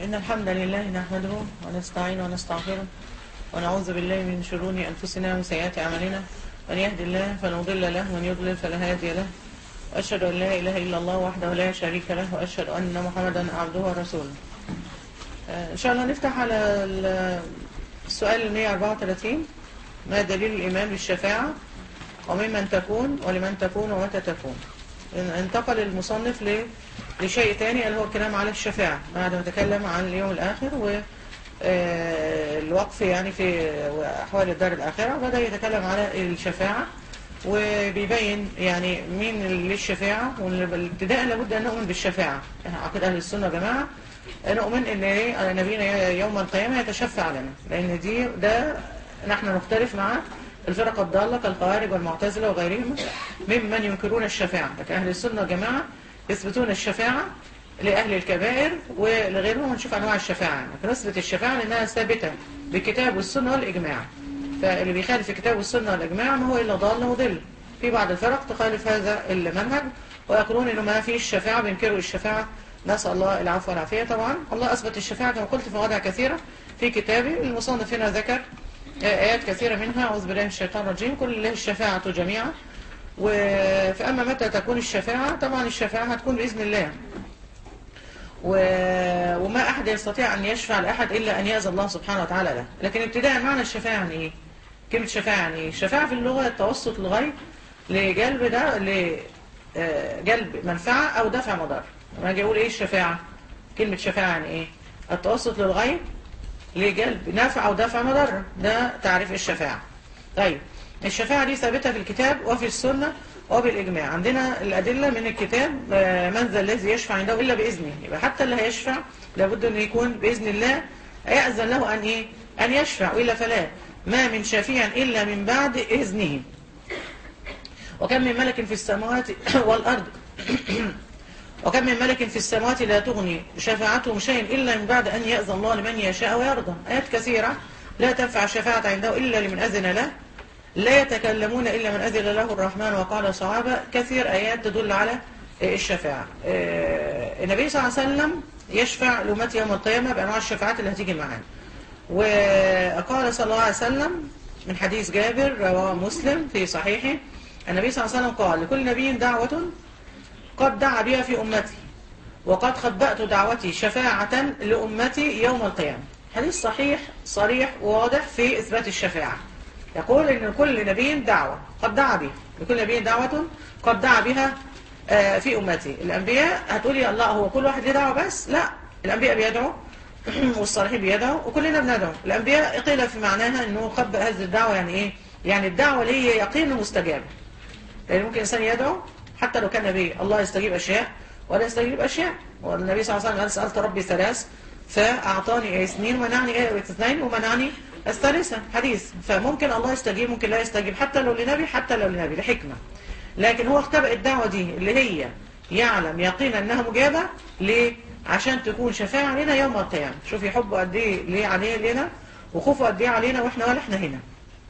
إن الحمد لله نحمده ونستعينه ونستغفره ونعوذ بالله من شرور أنفسنا وسيئات أعمالنا من يهد الله فلا مضل له ومن يضلل فلا هادي له وأشهد أن لا إله إلا الله وحده لا شريك له وأشهد أن محمدا عبده ورسوله آه، إن شاء الله نفتح على ال- السؤال ال 134 ما دليل الإيمان بالشفاعة وممن تكون ولمن تكون ومتى تكون ان- انتقل المصنف ل- لشيء تاني اللي هو الكلام على الشفاعة بعد ما تكلم عن اليوم الآخر والوقف يعني في أحوال الدار الآخرة بدأ يتكلم على الشفاعة وبيبين يعني مين اللي الشفاعة والابتداء لابد أن نؤمن بالشفاعة عقيدة أهل السنة يا جماعة نؤمن أن إيه؟ نبينا يوم القيامة يتشفع لنا لأن دي ده نحن نختلف مع الفرق الضالة كالخوارج والمعتزلة وغيرهم ممن ينكرون الشفاعة لكن أهل السنة يا جماعة يثبتون الشفاعة لأهل الكبائر ولغيرهم ونشوف أنواع الشفاعة لكن نثبت الشفاعة لأنها ثابتة بالكتاب والسنة والإجماع فاللي بيخالف الكتاب والسنة والإجماع ما هو إلا ضال وضل في بعض الفرق تخالف هذا المنهج ويقولون إنه ما فيش شفاعة بينكروا الشفاعة نسأل الله العفو والعافية طبعا الله أثبت الشفاعة كما قلت في مواضع كثيرة في كتابه المصنف هنا ذكر آيات كثيرة منها أعوذ بالله من الشيطان الرجيم كل الله الشفاعة جميعا و- فأما متى تكون الشفاعة طبعا الشفاعة هتكون بإذن الله و... وما أحد يستطيع أن يشفع لأحد إلا أن يأذن الله سبحانه وتعالى له لكن ابتداء معنى الشفاعة يعني إيه؟ كلمة شفاعة يعني إيه؟ الشفاعة في اللغة التوسط لغاية لجلب ده لجلب منفعة أو دفع مضار لما أجي أقول إيه الشفاعة كلمة شفاعة يعني إيه التوسط للغاية لجلب نفع أو دفع مضر ده تعريف الشفاعة طيب الشفاعة دي ثابتة في الكتاب وفي السنة وبالإجماع عندنا الأدلة من الكتاب آه، من ذا الذي يشفع عنده إلا بإذنه يبقى حتى اللي هيشفع لابد أن يكون بإذن الله يأذن له أن إيه أن يشفع وإلا فلا ما من شفيع إلا من بعد إذنه وكم من ملك في السماوات والأرض وكم من ملك في السماوات لا تغني شفاعتهم شيئا إلا من بعد أن يأذن الله لمن يشاء ويرضى آيات كثيرة لا تنفع الشفاعة عنده إلا لمن أذن له لا يتكلمون إلا من أذن له الرحمن وقال صحابة كثير آيات تدل على الشفاعة آه، النبي صلى الله عليه وسلم يشفع لأمته يوم القيامة بأنواع الشفاعات اللي هتيجي معانا وقال صلى الله عليه وسلم من حديث جابر رواه مسلم في صحيحه النبي صلى الله عليه وسلم قال لكل نبي دعوة قد دعا بها في أمتي وقد خبأت دعوتي شفاعة لأمتي يوم القيامة حديث صحيح صريح واضح في إثبات الشفاعة يقول إن كل نبي دعوة قد دعا بها لكل نبي دعوة قد دعا بها آه، في أمتي الأنبياء هتقولي الله هو كل واحد ليه دعوة بس لا الأنبياء بيدعوا والصالحين بيدعوا وكلنا بندعو الأنبياء قيل في معناها أنه خبأ هذه الدعوة يعني إيه يعني الدعوة ليه يقين مستجاب يعني ممكن إنسان يدعو حتى لو كان نبي الله يستجيب أشياء ولا يستجيب أشياء والنبي صلى الله عليه وسلم قال سألت ربي ثلاث فأعطاني اثنين ومنعني اثنين ومنعني الثالثة حديث فممكن الله يستجيب ممكن لا يستجيب حتى لو لنبي حتى لو لنبي لحكمة لكن هو اختبأ الدعوة دي اللي هي يعلم يقينا أنها مجابة ليه؟ عشان تكون شفاعة لنا يوم القيامة شوف يحبوا قد ايه ليه عليه لنا وخوفوا قد ايه علينا واحنا ولا احنا هنا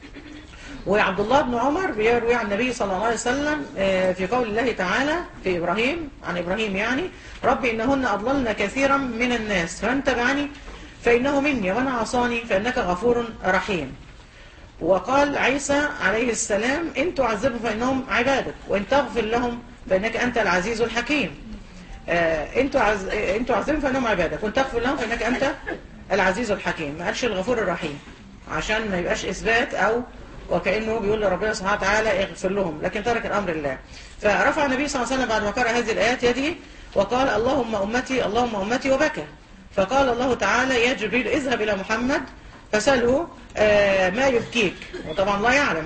وعبد الله بن عمر بيروي عن النبي صلى الله عليه وسلم آه، في قول الله تعالى في إبراهيم عن إبراهيم يعني ربي إنهن أضللن كثيرا من الناس فمن تبعني فإنه مني ومن عصاني فإنك غفور رحيم وقال عيسى عليه السلام إن تعذبهم فإنهم عبادك وإن تغفر لهم فإنك أنت العزيز الحكيم آه، إن تعز- إن تعذبهم فإنهم عبادك وإن تغفر لهم فإنك أنت العزيز الحكيم ما قالش الغفور الرحيم عشان ما يبقاش إثبات أو وكأنه بيقول لربنا سبحانه وتعالى اغفر لهم لكن ترك الأمر الله فرفع النبي صلى الله عليه وسلم بعد ما قرأ هذه الآيات يده وقال اللهم أمتي اللهم أمتي وبكى فقال الله تعالى يا جبريل اذهب إلى محمد فسأله آه، ما يبكيك وطبعا لا يعلم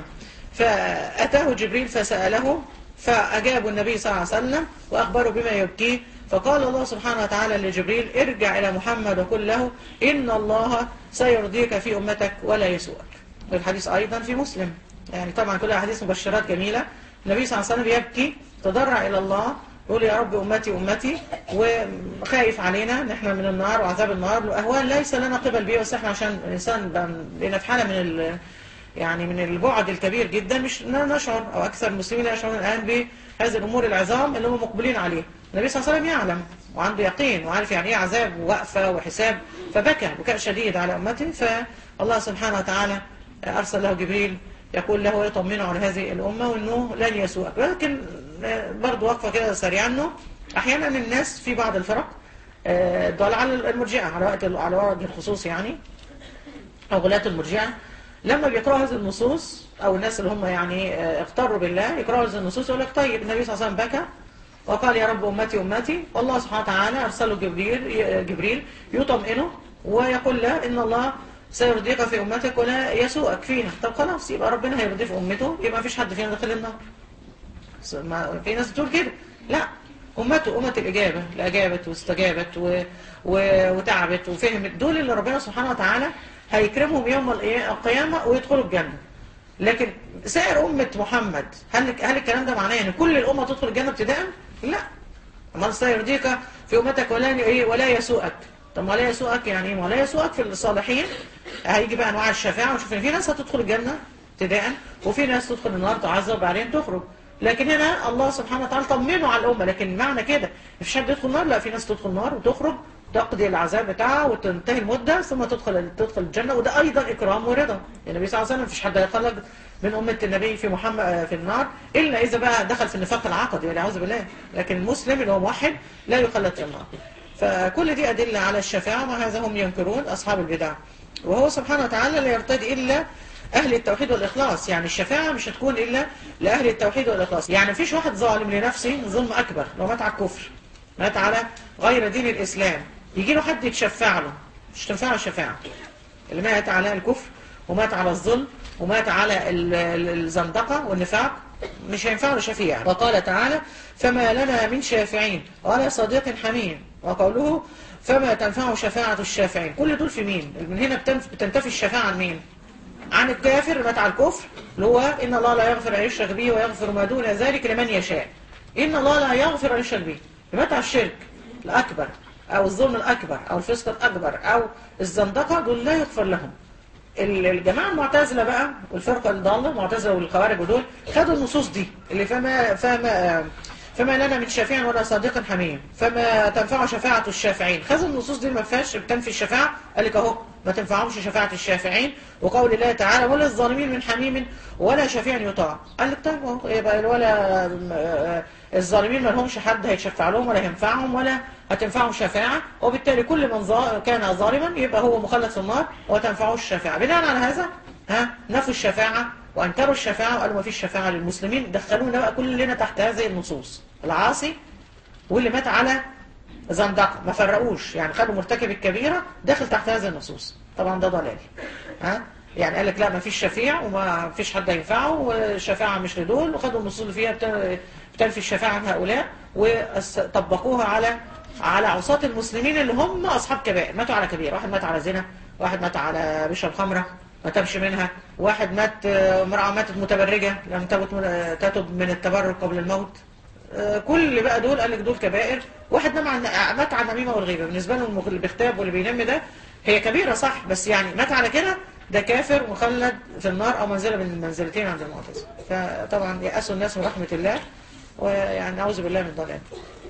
فأتاه جبريل فسأله فأجاب النبي صلى الله عليه وسلم وأخبره بما يبكيه فقال الله سبحانه وتعالى لجبريل ارجع إلى محمد وقل له إن الله سيرضيك في أمتك ولا يسوءك والحديث أيضا في مسلم يعني طبعا كلها أحاديث مبشرات جميلة النبي صلى الله عليه وسلم يبكي تضرع إلى الله يقول يا رب أمتي أمتي وخايف علينا ان احنا من النار وعذاب النار وأهوال ليس لنا قبل بيه بس احنا عشان الإنسان بقينا في حالة من ال يعني من البعد الكبير جدا مش نشعر أو أكثر المسلمين يشعرون الآن بهذه الأمور العظام اللي هم مقبلين عليه النبي صلى الله عليه وسلم يعلم وعنده يقين وعارف يعني ايه عذاب ووقفة وحساب فبكى بكاء شديد على أمته فالله سبحانه وتعالى أرسل له جبريل يقول له يطمنه على هذه الأمة وأنه لن يسوءك ولكن برضه وقفة كده سريعا أنه أحيانا الناس في بعض الفرق دول على المرجئة على وقت على وجه الخصوص يعني أو غلاة المرجئة لما بيقرأوا هذه النصوص أو الناس اللي هم يعني اغتروا بالله يقرأوا هذه النصوص يقول لك طيب النبي صلى الله عليه وسلم بكى وقال يا رب أمتي أمتي والله سبحانه وتعالى أرسله جبريل, جبريل يطمئنه ويقول له إن الله سيرضيك في أمتك ولا يسوءك فيها طب خلاص يبقى ربنا هيرضيه في أمته يبقى مفيش حد فينا داخل النار في ناس بتقول كده لا أمته أمة الإجابة اللي أجابت واستجابت و... و... وتعبت وفهمت دول اللي ربنا سبحانه وتعالى هيكرمهم يوم القيامة ويدخلوا الجنة لكن سائر أمة محمد هل هل الكلام ده معناه ان كل الأمة تدخل الجنة ابتداء؟ لا الله سيرضيك في أمتك ولا ايه ولا يسوءك طب ولا يسوءك يعني ايه ولا يسوءك في الصالحين هيجي بقى انواع الشفاعة ونشوف ان في ناس هتدخل الجنة ابتداء وفي ناس تدخل النار تعذب بعدين تخرج لكن هنا الله سبحانه وتعالى طمنه على الأمة لكن معنى كده مفيش حد يدخل النار لا في ناس تدخل النار وتخرج تقضي العذاب بتاعها وتنتهي المدة ثم تدخل تدخل الجنة وده أيضا إكرام ورضا النبي صلى الله عليه وسلم مفيش حد هيخرج من أمة النبي في محمد في النار إلا إذا بقى دخل في النفاق العقدي والعياذ بالله لكن المسلم اللي هو موحد لا يخلد في النار فكل دي أدلة على الشفاعة ومع هذا هم ينكرون أصحاب البدع وهو سبحانه وتعالى لا يرتدي إلا أهل التوحيد والإخلاص يعني الشفاعة مش هتكون إلا لأهل التوحيد والإخلاص يعني مفيش واحد ظالم لنفسه ظلم أكبر لو مات على الكفر مات على غير دين الإسلام يجي له حد يتشفع له مش تنفعه الشفاعة اللي مات على الكفر ومات على الظلم ومات على الزندقة والنفاق مش هينفع له شفيع وقال تعالى فما لنا من شافعين ولا صديق حميم وقوله فما تنفع شفاعة الشافعين كل دول في مين من هنا بتنتفي الشفاعة عن مين عن الكافر مات على الكفر اللي هو إن الله لا يغفر أن يشرك به ويغفر ما دون ذلك لمن يشاء إن الله لا يغفر أن يشرك به مات على الشرك الأكبر أو الظلم الأكبر أو الفسق الأكبر أو الزندقة دول لا يغفر لهم الجماعة المعتزلة بقى والفرقة الضالة المعتزلة والخوارج ودول خدوا النصوص دي اللي فما فما فما لنا من شافع ولا صادق حميم فما تنفع شفاعة الشافعين خذوا النصوص دي ما فيهاش بتنفي الشفاعة قال لك اهو ما تنفعهمش شفاعة الشافعين وقول الله تعالى ولا الظالمين من حميم ولا شفيع يطاع قال لك طيب اهو يبقى ولا الظالمين ما لهمش حد هيشفع لهم ولا ينفعهم ولا هتنفعهم شفاعة وبالتالي كل من كان ظالما يبقى هو مخلد في النار وتنفعه الشفاعة بناء على هذا ها نفوا الشفاعة وانكروا الشفاعة وقالوا ما فيش شفاعة للمسلمين دخلونا بقى كلنا تحت هذه النصوص العاصي واللي مات على زندقة ما فرقوش يعني خدوا مرتكب الكبيرة داخل تحت هذه النصوص طبعا ده ضلال ها يعني قال لك لا ما فيش شفيع وما فيش حد ينفعه والشفاعة مش لدول وخدوا النصوص اللي فيها بتنفي الشفاعة عن هؤلاء وطبقوها على على عصاة المسلمين اللي هم أصحاب كبائر ماتوا على كبير واحد مات على زنا واحد مات على بشرب خمرة ما تبش منها واحد مات امرأة ماتت متبرجة لم تتب من التبرج قبل الموت كل بقى دول قال لك دول كبائر واحد مات على النميمة والغيبة بالنسبة لهم اللي بيغتاب واللي بينم ده هي كبيرة صح بس يعني مات على كده ده كافر مخلد في النار أو منزلة من المنزلتين عند المعتزلة فطبعا يأسوا الناس من رحمة الله ويعني نعوذ بالله من الضلال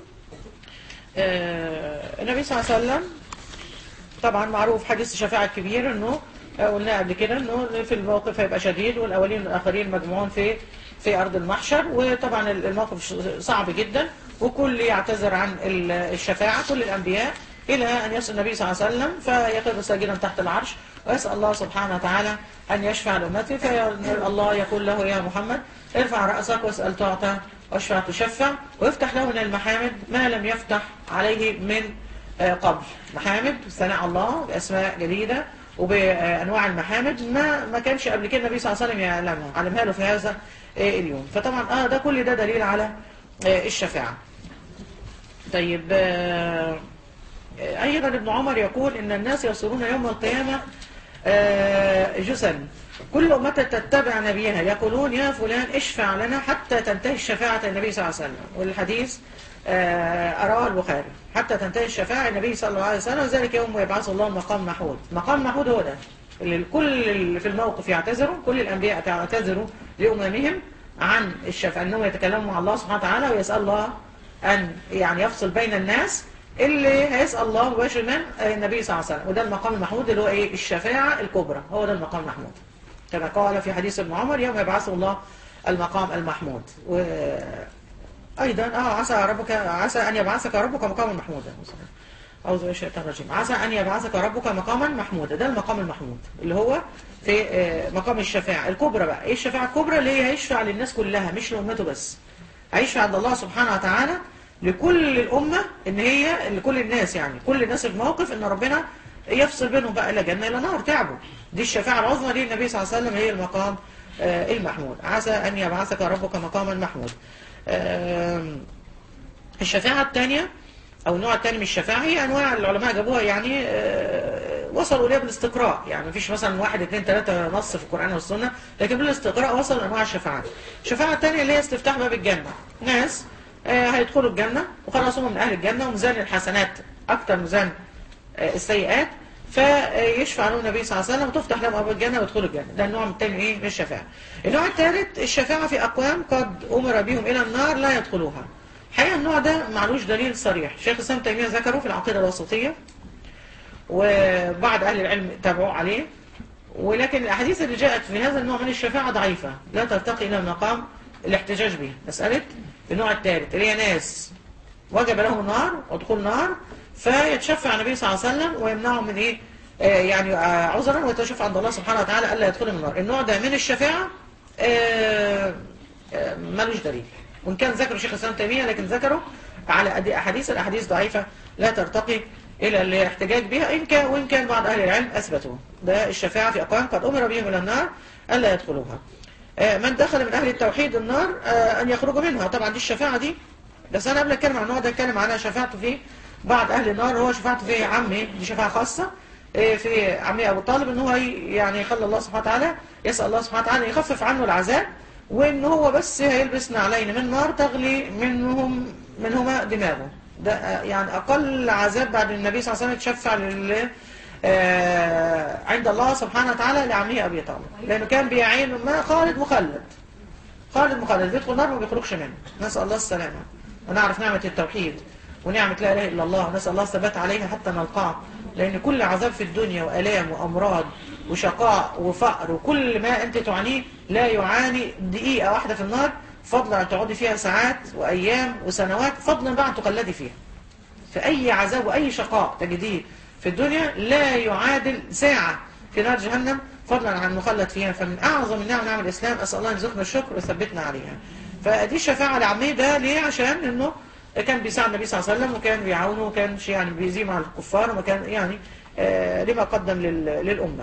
النبي صلى الله عليه وسلم طبعا معروف حديث الشفاعة الكبير انه قلنا قبل كده انه في الموقف هيبقى شديد والاولين والاخرين مجموعون في في ارض المحشر وطبعا الموقف صعب جدا وكل يعتذر عن الشفاعة كل الانبياء الى ان يصل النبي صلى الله عليه وسلم فيقف ساجدا تحت العرش ويسأل الله سبحانه وتعالى ان يشفع لامته فالله يقول له يا محمد ارفع رأسك واسأل تعطى واشفع تشفع ويفتح له من المحامد ما لم يفتح عليه من قبل محامد ثناء الله بأسماء جديدة وبأنواع المحامد ما ما كانش قبل كده النبي صلى الله عليه وسلم يعلمها علمها له في هذا اليوم فطبعا اه ده كل ده دليل على الشفاعة طيب أيضا ابن عمر يقول إن الناس يصيرون يوم القيامة جسن كل أمة تتبع نبيها يقولون يا فلان اشفع لنا حتى تنتهي الشفاعة النبي صلى الله عليه وسلم والحديث أرواه البخاري حتى تنتهي الشفاعة النبي صلى الله عليه وسلم وذلك يوم يبعث الله مقام محمود مقام محمود هو ده اللي الكل اللي في الموقف يعتذروا كل الأنبياء يعتذروا لأممهم عن الشفاعة أنهم يتكلموا مع الله سبحانه وتعالى ويسأل الله أن يعني يفصل بين الناس اللي هيسأل الله مباشر من النبي صلى الله عليه وسلم وده المقام المحمود اللي هو إيه الشفاعة الكبرى هو ده المقام المحمود كما قال في حديث ابن عمر يوم يبعثه الله المقام المحمود و... أيضا اه عسى ربك عسى أن يبعثك ربك مقاما محمودا أعوذ بالله من الشيطان الرجيم عسى أن يبعثك ربك مقاما محمودا ده المقام المحمود اللي هو في آه، مقام الشفاعة الكبرى بقى إيه الشفاعة الكبرى اللي هي هيشفع للناس كلها مش لأمته بس هيشفع عند الله سبحانه وتعالى لكل الأمة إن هي لكل الناس يعني كل الناس في موقف إن ربنا يفصل بينهم بقى إلى جنة إلى نار تعبوا دي الشفاعة العظمى دي النبي صلى الله عليه وسلم هي المقام آه، المحمود عسى أن يبعثك ربك مقاما محمود آم، الشفاعة الثانية أو النوع الثاني من الشفاعة هي أنواع العلماء جابوها يعني آه، وصلوا إليها بالاستقراء يعني مفيش مثلا واحد اثنين ثلاثة نص في القرآن والسنة لكن بالاستقراء وصلوا لأنواع الشفاعات الشفاعة الثانية اللي هي استفتاح باب الجنة ناس آه، هيدخلوا الجنة وخلاص هم من أهل الجنة وميزان الحسنات أكتر ميزان آه، السيئات فيشفع لهم النبي صلى الله عليه وسلم وتفتح لهم ابواب الجنه ويدخلوا الجنه ده النوع الثاني ايه من الشفاعه النوع الثالث الشفاعه في اقوام قد امر بهم الى النار لا يدخلوها الحقيقه النوع ده معلوش دليل صريح شيخ الاسلام تيميه ذكره في العقيده الوسطيه وبعض اهل العلم تابعوا عليه ولكن الاحاديث اللي جاءت في هذا النوع من الشفاعه ضعيفه لا ترتقي الى مقام الاحتجاج به مساله النوع الثالث اللي هي ناس وجب لهم النار ودخول النار فيتشفع النبي صلى الله عليه وسلم ويمنعهم من ايه آه يعني آه عذرا ويتشفع عند الله سبحانه وتعالى الا يدخلوا النار النوع ده من الشفاعه آه آه ملوش دليل وان كان ذكره شيخ الاسلام تيميه لكن ذكره على أدي- احاديث الاحاديث ضعيفه لا ترتقي الى الاحتجاج بها ان كان وان كان بعض اهل العلم اثبتوه ده الشفاعه في اقوام قد امر بهم الى النار الا يدخلوها آه، من دخل من اهل التوحيد النار آه، ان يخرجوا منها طبعا دي الشفاعه دي بس انا قبل اتكلم عن النوع ده اتكلم عنها شفاعته في بعض اهل النار هو شفاعته في عمي دي شفاعه خاصه آه، في عمي ابو طالب ان هو ي- يعني يخلي الله سبحانه وتعالى يسال الله سبحانه وتعالى يخفف عنه العذاب وان هو بس هيلبس نعلين من نار تغلي منهم منهما دماغه ده آه، يعني اقل عذاب بعد النبي صلى الله عليه وسلم يتشفع لل آه، عند الله سبحانه وتعالى لعمه ابي طالب لانه كان بيعين ما خالد مخلد خالد مخلد بيدخل النار وما بيخرجش منه نسأل الله السلامة ونعرف نعمة التوحيد ونعمة لا إله إلا الله ونسأل الله الثبات عليها حتى نلقاه لأن كل عذاب في الدنيا وآلام وأمراض وشقاء وفقر وكل ما أنت تعانيه لا يعاني دقيقة واحدة في النار فضلا أن تقعدي فيها ساعات وأيام وسنوات فضلا بقى أن تقلدي فيها في أي عذاب وأي شقاء تجديه في الدنيا لا يعادل ساعة في نار جهنم فضلا عن مخلد فيها فمن أعظم النعم نعم الإسلام أسأل الله أن يرزقنا الشكر ويثبتنا عليها فدي الشفاعة لعميه ده ليه عشان إنه كان بيساعد النبي صلى الله عليه وسلم وكان بيعاونه وكان شيء يعني بيزيه مع الكفار وما كان يعني آه لما قدم لل- للأمة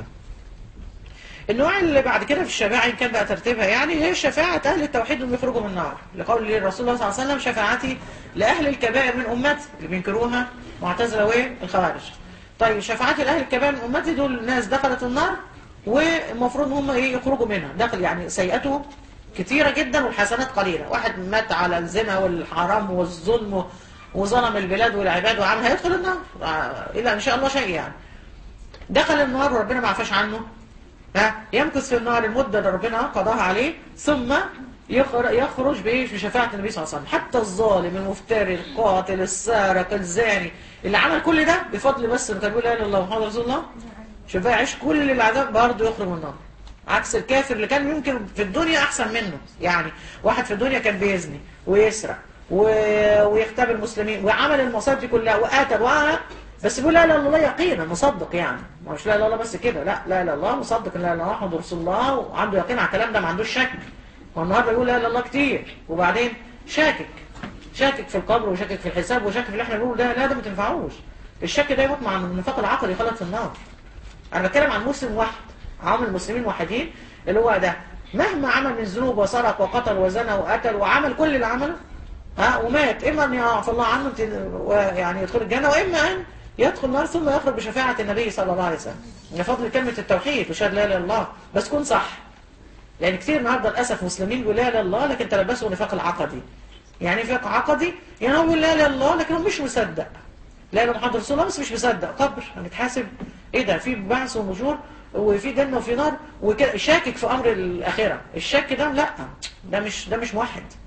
النوع اللي بعد كده في الشفاعة إن كان بقى ترتيبها يعني هي شفاعة أهل التوحيد اللي يخرجوا من النار لقول الرسول الله صلى الله عليه وسلم شفاعتي لأهل الكبائر من أمتي اللي بينكروها معتزلة والخوارج طيب شفاعتي لأهل الكبائر من أمتي دول ناس دخلت النار والمفروض هم إيه يخرجوا منها دخل يعني سيئتهم كتيرة جدا والحسنات قليلة واحد مات على الزنا والحرام والظلم وظلم البلاد والعباد وعمل هيدخل النار آه، إلا إن شاء الله شيء يعني دخل النار وربنا ما عفاش عنه ها يمكث في النار المدة اللي ربنا قضاها عليه ثم يخر- يخرج بايه في شفاعة النبي صلى الله عليه وسلم حتى الظالم المفتري القاتل السارق الزاني اللي عمل كل ده بفضل بس انه كان بيقول لا اله الا الله محمد رسول الله شوف يعيش كل العذاب برضه يخرج من النار عكس الكافر اللي كان يمكن في الدنيا احسن منه يعني واحد في الدنيا كان بيزني ويسرق و... ويختبر المسلمين وعمل المصائب دي كلها وقتل وعمل بس بيقول لا اله الا الله يقينا مصدق يعني ما مش لا اله الا الله بس كده لا لا اله الا الله مصدق ان لا اله الا الله محمد رسول الله وعنده يقين على الكلام ده ما عندوش شك والنهارده يقول لا اله الا الله كتير وبعدين شاكك شاكك في القبر وشاكك في الحساب وشاكك في اللي احنا بنقوله ده لا ده ما تنفعوش الشك ده يموت مع النفاق العقلي يخلط في النار انا بتكلم عن مسلم واحد عام المسلمين وحيدين اللي هو ده مهما عمل من ذنوب وسرق وقتل وزنى وقتل وعمل كل اللي عمله ها ومات اما ان يعفى الله عنه ت- ويعني يدخل الجنه واما ان يدخل النار ثم يخرج بشفاعه النبي صلى الله عليه وسلم من فضل كلمه التوحيد وشهاده لا اله الا الله بس تكون صح لان كتير النهارده للاسف مسلمين بيقولوا لا اله الا الله لكن تلبسوا نفاق العقدي يعني إيه نفاق عقدي يعني هو بيقول لا اله الا الله لكن هو مش مصدق لا اله محمد رسول الله بس مش مصدق قبر هنتحاسب ايه ده في بعث ونشور وفي جنه وفي نار وكده شاكك في امر الاخره الشك ده لا ده مش ده مش موحد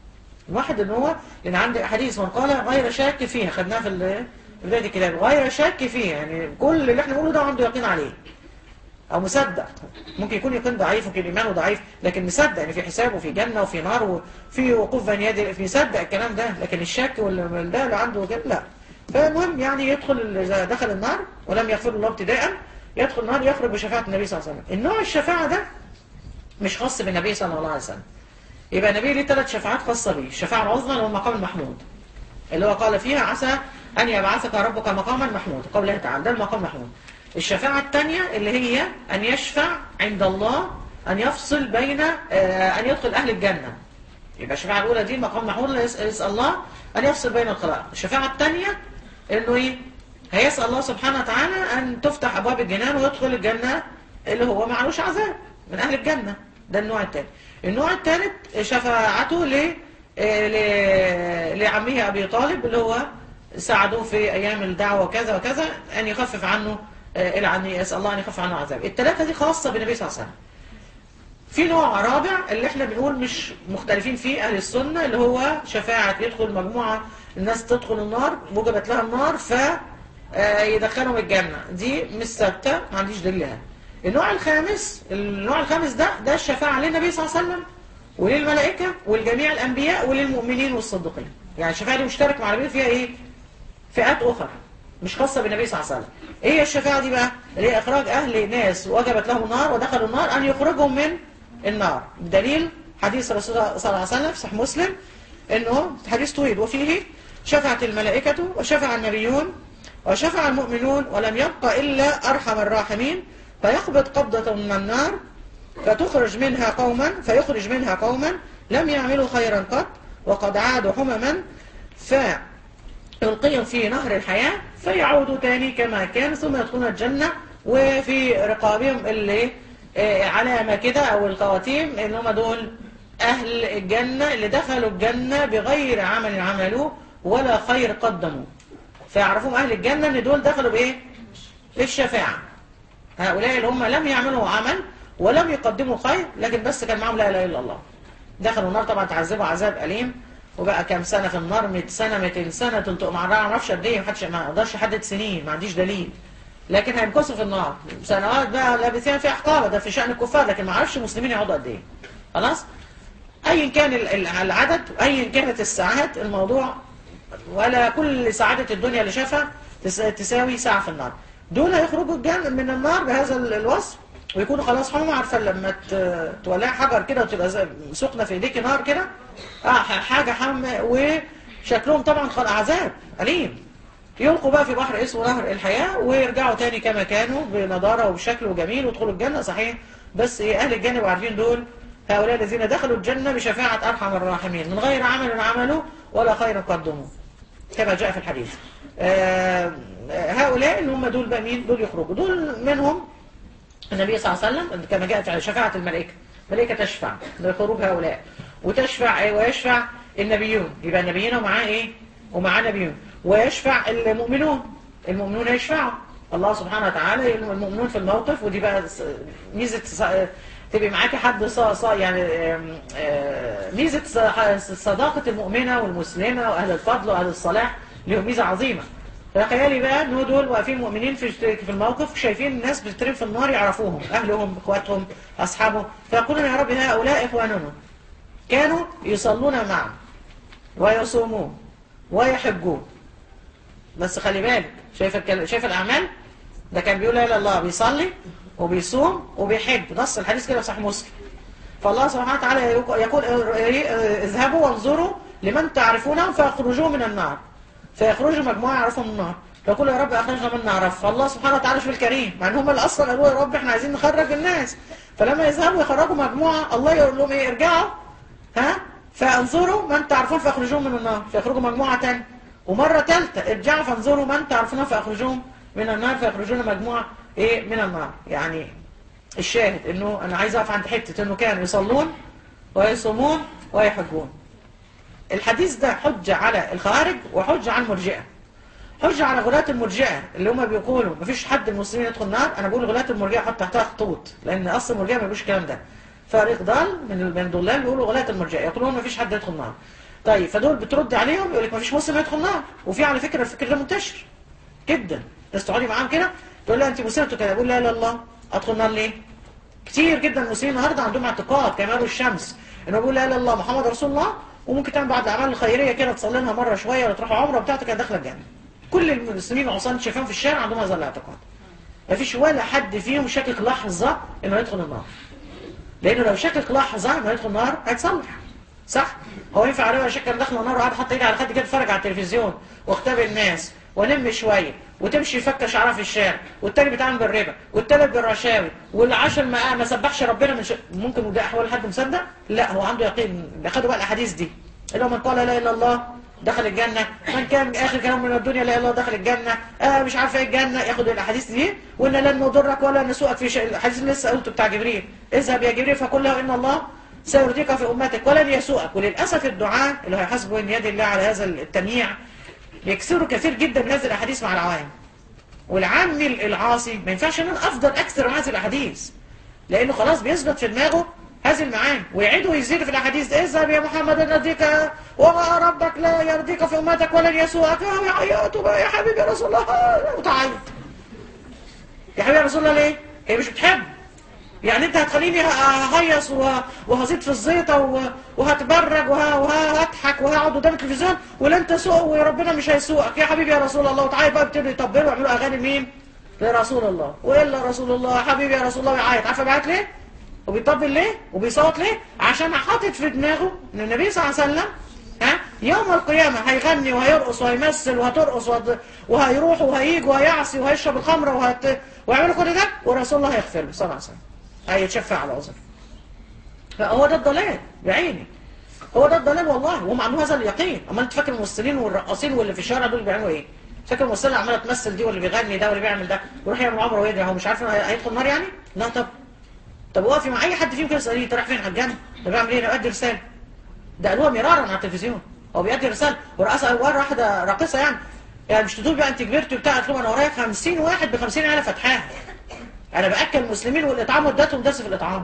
واحد ان هو لان عندي حديث من قال غير شاك فيها خدناها في ال- في بدايه الكتاب غير شاك فيها يعني كل اللي احنا بنقوله ده عنده يقين عليه او مصدق ممكن يكون يقين ضعيف ممكن ايمانه ضعيف لكن مصدق ان في حساب وفي جنه وفي نار وفي وقوف بين يدي مصدق الكلام ده لكن الشك وال ده اللي عنده كده لا فالمهم يعني يدخل اذا دخل النار ولم يغفر الله ابتداء يدخل النار يخرج بشفاعه النبي صلى الله عليه وسلم النوع الشفاعه ده مش خاص بالنبي صلى الله عليه وسلم يبقى النبي ليه ثلاث شفاعات خاصه به الشفاعه العظمى اللي هو المقام المحمود اللي هو قال فيها عسى أن يبعثك ربك مقاما محمود قوله تعالى ده المقام محمود الشفاعة الثانية اللي هي أن يشفع عند الله أن يفصل بين آه، أن يدخل أهل الجنة يبقى الشفاعة الأولى دي مقام محمود اللي يسأل يسأل الله أن يفصل بين الخلائق الشفاعة الثانية إنه إيه هيسأل الله سبحانه وتعالى أن تفتح أبواب الجنان ويدخل الجنة اللي هو معلوش عذاب من أهل الجنة ده النوع الثاني النوع الثالث شفاعته ل ل- لعمه أبي طالب اللي هو ساعدوه في أيام الدعوة وكذا وكذا أن يخفف عنه آه، إلى أن يسأل الله أن يخفف عنه عذاب الثلاثة دي خاصة بالنبي صلى الله عليه وسلم في نوع رابع اللي احنا بنقول مش مختلفين فيه أهل السنة اللي هو شفاعة يدخل مجموعة الناس تدخل النار وجبت لها النار ف آه، يدخلهم الجنة دي مش ثابتة ما عنديش دليل لها النوع الخامس النوع الخامس ده ده الشفاعة للنبي صلى الله عليه وسلم وللملائكة ولجميع الأنبياء وللمؤمنين والصديقين يعني الشفاعة دي مشترك مع النبي فيها إيه فئات أخرى مش خاصة بالنبي صلى الله عليه وسلم إيه هي الشفاعة دي بقى اللي هي إخراج أهل ناس وجبت لهم النار ودخلوا النار أن يخرجهم من النار بدليل حديث الرسول صلى الله عليه وسلم في صحيح مسلم إنه حديث طويل وفيه شفعت الملائكة وشفع النبيون وشفع المؤمنون ولم يبق إلا أرحم الراحمين فيقبض قبضة من النار فتخرج منها قوما فيخرج منها قوما لم يعملوا خيرا قط وقد عادوا حمما فيلقيهم في نهر الحياة فيعودوا تاني كما كان ثم يدخلون الجنة وفي رقابهم اللي آه، علامة كده أو الخواتيم اللي هم دول أهل الجنة اللي دخلوا الجنة بغير عمل عملوه ولا خير قدموا فيعرفون أهل الجنة إن دول دخلوا بإيه؟ بالشفاعة هؤلاء اللي هم لم يعملوا عمل ولم يقدموا خير لكن بس كان معهم لا اله الا الله دخلوا النار طبعا تعذبوا عذاب اليم وبقى كام سنه في النار 100 سنه 200 سنه 300 ما اعرفش قد ايه محدش ما اقدرش احدد سنين ما عنديش دليل لكن هيمكثوا في النار سنوات بقى لابثين فيها حقابه ده في شان الكفار لكن ما اعرفش المسلمين يقعدوا قد ايه خلاص ايا كان ال- ال- العدد وايا كانت الساعات الموضوع ولا كل سعادة الدنيا اللي شافها تس- تساوي ساعة في النار دول هيخرجوا الجنة من النار بهذا ال- الوصف ويكونوا خلاص حمام عارفة لما ت- تولع حجر كده وتبقى زي- سخنة في ايديك نار كده آه، ح- حاجة حم وشكلهم طبعا خل- عذاب أليم يلقوا بقى في بحر اسمه نهر الحياة ويرجعوا تاني كما كانوا بنضارة وبشكل وجميل ويدخلوا الجنة صحيح بس ايه أهل الجنة يبقوا عارفين دول هؤلاء الذين دخلوا الجنة بشفاعة أرحم الراحمين من غير عمل عملوا ولا خير قدموا كما جاء في الحديث آه، هؤلاء اللي هم دول بقى مين دول يخرجوا دول منهم النبي صلى الله عليه وسلم كما جاء في شفاعة الملائكة الملائكة تشفع لخروج هؤلاء وتشفع ويشفع النبيون يبقى النبيين ومعاه ايه ومعاه نبيون ويشفع المؤمنون المؤمنون يشفعوا الله سبحانه وتعالى المؤمنون في الموقف ودي بقى س- ميزة س- تبقى معاكي حد صا صا يعني آم، آه، ميزة ص- صداقة المؤمنة والمسلمة وأهل الفضل وأهل الصلاح لهم ميزة عظيمة تخيلي بقى ان دول واقفين مؤمنين في في الموقف شايفين الناس بتترم في النار يعرفوهم اهلهم اخواتهم اصحابهم فيقولون يا رب هؤلاء اخواننا كانوا يصلون معا ويصومون ويحجون بس خلي بالك شايف الكل... شايف الاعمال ده كان بيقول لا اله الا الله بيصلي وبيصوم وبيحج نص الحديث كده في صحيح مسلم فالله سبحانه وتعالى يق- يقول اذهبوا وانظروا لمن تعرفونهم فاخرجوه من النار فيخرجوا مجموعة يعرفوا من النار فيقول يا رب اخرجنا من نعرف فالله سبحانه وتعالى شوف الكريم مع ان هم اللي اصلا قالوا يا رب احنا عايزين نخرج الناس فلما يذهبوا يخرجوا مجموعة الله يقول لهم ايه ارجعوا ها فانظروا من تعرفون فاخرجوهم من النار فيخرجوا مجموعة تانية ومرة ثالثة ارجعوا فانظروا من تعرفون فاخرجوهم من النار فيخرجون مجموعة ايه من النار يعني الشاهد انه انا عايز اقف عند حتة انه كانوا يصلون ويصومون ويحجون الحديث ده حجة على الخوارج وحجة على المرجئة حجة على غلاة المرجئة اللي هم بيقولوا مفيش حد المسلمين يدخل النار انا بقول غلاة المرجئة حط تحتها خطوط لان اصل المرجئة ما بيقولش الكلام ده فريق ضال من من الضلال بيقولوا غلاة المرجئة يقولون مفيش حد يدخل النار طيب فدول بترد عليهم يقول لك ما فيش مسلم هيدخل النار وفي على فكره الفكر ده منتشر جدا الناس تقعدي معاهم كده تقول لها انت مسلمه كده يقول لا لا الله ادخل النار ليه كتير جدا المسلمين النهارده عندهم اعتقاد كمال الشمس انه بيقول لا اله الا الله محمد رسول الله وممكن تعمل بعض الاعمال الخيريه كده تصلي لها مره شويه ولا تروح عمره بتاعتك كده داخله الجنه كل المسلمين العصاه اللي شايفاهم في الشارع عندهم هذا الاعتقاد ما فيش ولا حد فيهم شاكك لحظه انه يدخل النار لانه لو شاكك لحظه انه يدخل النار هيتصلح صح هو ينفع عليه شكل داخل النار وقاعد حاطط ايدي على خد كده اتفرج على التلفزيون واختبر الناس ونم شويه وتمشي فكه شعرها في الشارع والتاني بيتعامل بالربا والتالت بالرشاوي والعاشر ما ما سبحش ربنا من ش... ممكن وده احوال حد مصدق لا هو عنده يقين بياخدوا بقى الاحاديث دي اللي هو من قال لا اله الا الله دخل الجنة من كان آخر كلام من الدنيا لا إله إلا الله دخل الجنة آه مش عارف ايه الجنة ياخد الأحاديث دي وإن لن نضرك ولا نسوءك في شيء الحديث اللي لسه قلته بتاع جبريل اذهب يا جبريل فقل له إن الله سيرضيك في أمتك ولن يسوءك وللأسف الدعاء اللي هيحاسبوا إن يد الله على هذا التمييع يكسروا كثير جدا من هذه الأحاديث مع العوام والعام العاصي ما ينفعش ان انا افضل اكثر مع هذه الاحاديث لانه خلاص بيثبت في دماغه هذه المعاني ويعيد ويزيد في الاحاديث اذهب يا محمد نرضيك وربك لا يرضيك في امتك ولن يسوءك يعيط بقى يا حبيبي يا رسول الله وتعيط يا حبيبي يا رسول الله ليه؟ هي مش بتحب يعني انت هتخليني ههيص وهزيد في الزيطه وهتبرج وهضحك وهقعد قدام التلفزيون ولن تسوق وربنا مش هيسوقك يا حبيبي يا رسول الله وتعالى بقى ابتدوا يطبلوا ويعملوا اغاني مين؟ لرسول الله والا رسول الله يا حبيبي يا رسول الله ويعيط عارفه بيعيط ليه؟ وبيطبل ليه؟ وبيصوت ليه؟ عشان حاطط في دماغه ان النبي صلى الله عليه وسلم ها يوم القيامة هيغني وهيرقص وهيمثل وهترقص وهيروح وهيجي وهيعصي وهيشرب الخمر وهت... ويعملوا كل ده ورسول الله هيغفر له صلى الله عليه وسلم هيتشفع على عذر فهو ده الضلال بعيني هو ده الضلال والله وهم عندهم هذا اليقين امال انت فاكر الممثلين والرقاصين واللي في الشارع دول بيعملوا ايه فاكر الممثله اللي عماله تمثل دي واللي بيغني ده واللي بيعمل ده ويروح يعمل عمره ويرجع هو مش عارف هيدخل النار يعني لا طب طب وقفي مع اي حد فيهم كده اساليه انت رايح فين على الجنه ده بيعمل ايه بيأدي رساله ده قالوها مرارا على التلفزيون هو بيأدي رساله ورقصه واحده راقصه يعني يعني مش تقول بقى انت كبرت وبتاع قالت لهم انا ورايا 50 واحد ب 50 عيله فاتحاها انا باكل المسلمين والاطعام ودتهم درس في الاطعام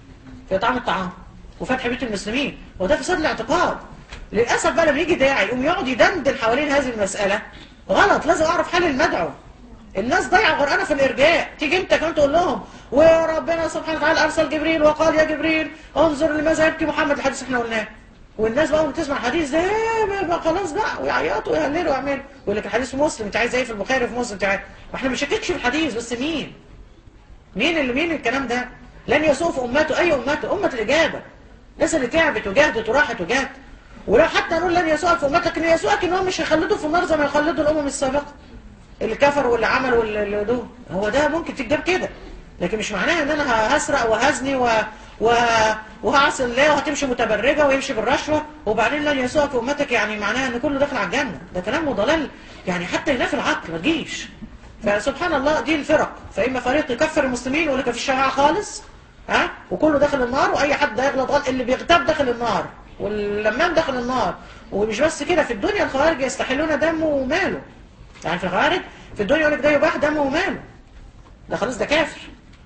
في اطعام الطعام وفتح بيوت المسلمين وده فساد الاعتقاد للاسف بقى لما يجي داعي يقوم يقعد يدندن حوالين هذه المساله غلط لازم اعرف حل المدعو الناس ضايعه غرقانه في الارجاء تيجي انت كمان تقول لهم وربنا سبحانه وتعالى ارسل جبريل وقال يا جبريل انظر لماذا يبكي محمد الحديث احنا قلناه والناس بقى بتسمع الحديث ده بقى خلاص بقى ويعيطوا ويهللوا ويعملوا يقول لك الحديث في مسلم انت عايز ايه في البخاري في مسلم تعالى ما احنا ما بنشككش في الحديث بس مين مين اللي مين الكلام ده لن يسوء امته اي امته امه الاجابه الناس اللي تعبت وجهدت وراحت وجهت ولو حتى نقول لن يسوءك في امتك ان يسوءك ان هم مش هيخلدوا في النار زي ما يخلدوا الامم السابقه اللي كفروا واللي عملوا واللي دول هو ده ممكن تكتب كده لكن مش معناها ان انا هسرق وهزني و... و... وهعصي الله وهتمشي متبرجه ويمشي بالرشوه وبعدين لن يسوءك في امتك يعني معناها ان كله داخل على الجنه ده كلام ضلال يعني حتى ينافي العقل ما تجيش فسبحان الله دي الفرق فاما فريق يكفر المسلمين ويقول لك في الشريعه خالص ها وكله داخل النار واي حد يغلط غلط اللي بيغتاب داخل النار واللمام داخل النار ومش بس كده في الدنيا الخوارج يستحلون دمه وماله يعني في الخوارج في الدنيا يقول لك ده يباح دمه وماله ده خلاص ده كافر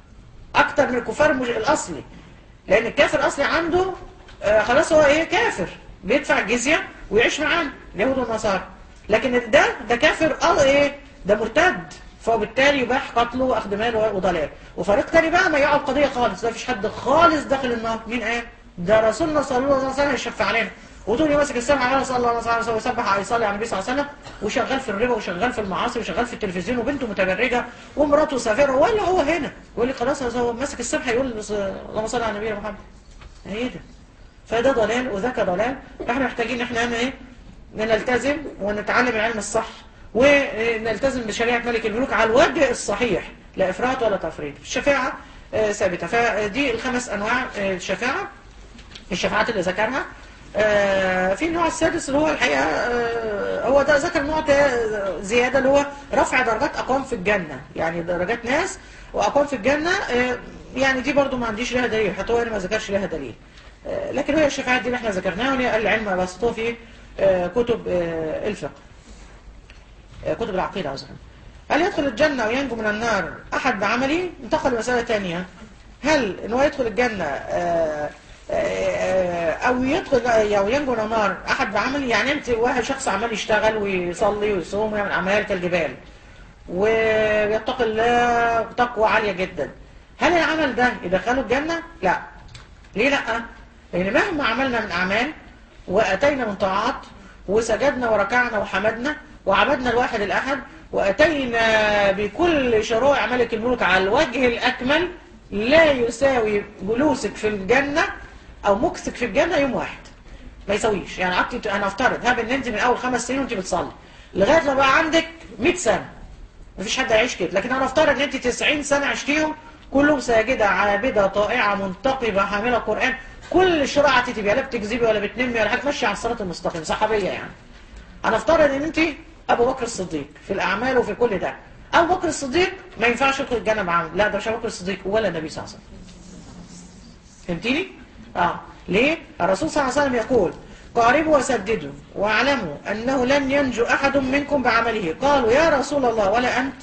اكتر من الكفار الاصلي لان الكافر الاصلي عنده آه خلاص هو ايه كافر بيدفع الجزيه ويعيش معانا اليهود والنصارى لكن ده ده كافر اه ايه ده مرتد فبالتالي يباح قتله واخذ ماله وضلال وفريق تاني بقى ما يقعد قضيه خالص ده مفيش حد خالص داخل النار مين قال ده رسولنا صلى الله عليه وسلم يشفع علينا وطول يوم ماسك السمع على صلى الله عليه وسلم ويسبح يصلي على النبي صلى الله عليه وسلم وشغال في الربا وشغال في المعاصي وشغال في التلفزيون وبنته متبرجه ومراته سافره ولا هو هنا يقول لي خلاص هو ماسك السمح يقول اللهم صل على النبي محمد ايه ده فده ضلال وذاك ضلال فاحنا محتاجين ان احنا ايه نلتزم ونتعلم العلم الصح ونلتزم بشريعه ملك الملوك على الوجه الصحيح لا افراط ولا تفريط الشفاعه ثابته فدي الخمس انواع الشفاعه الشفاعات اللي ذكرها آه في النوع السادس اللي هو الحقيقة آه هو ده ذكر نوع زيادة اللي هو رفع درجات أقوام في الجنة يعني درجات ناس وأقوام في الجنة آه يعني دي برضو ما عنديش لها دليل حتى هو ما ذكرش لها دليل لكن هي الشفاعات دي اللي احنا ذكرناها وهي العلم بسطوه في كتب الفقه كتب العقيدة عذرا هل يدخل الجنة وينجو من النار أحد بعمله انتقل لمسألة ثانية هل ان هو يدخل الجنة آه، او يدخل او ينجو النار احد بعمل يعني انت واحد شخص عمال يشتغل ويصلي ويصوم ويعمل اعمال كالجبال ويتقي الله تقوى عاليه جدا هل العمل ده يدخله الجنه لا ليه لا لان مهما عملنا من اعمال واتينا من طاعات وسجدنا وركعنا وحمدنا وعبدنا الواحد الاحد واتينا بكل شرائع ملك الملك على الوجه الاكمل لا يساوي جلوسك في الجنه او مكثك في الجنه يوم واحد ما يساويش يعني قعدت انا افترض هاب ان انت من اول خمس سنين وانت بتصلي لغايه ما بقى عندك 100 سنه مفيش حد هيعيش كده لكن انا افترض ان انت 90 سنه عشتيهم كلهم ساجده عابده طائعه منتقبه حامله قران كل شرعه تتبع لا بتكذبي ولا بتنمي ولا حاجه ماشيه على الصراط المستقيم صحابيه يعني انا افترض ان انت ابو بكر الصديق في الاعمال وفي كل ده ابو بكر الصديق ما ينفعش يدخل الجنه بعمل لا ده مش ابو بكر الصديق ولا النبي صلى الله عليه وسلم فهمتيني اه ليه الرسول صلى الله عليه وسلم يقول قاربوا وسددوا واعلموا انه لن ينجو احد منكم بعمله قالوا يا رسول الله ولا انت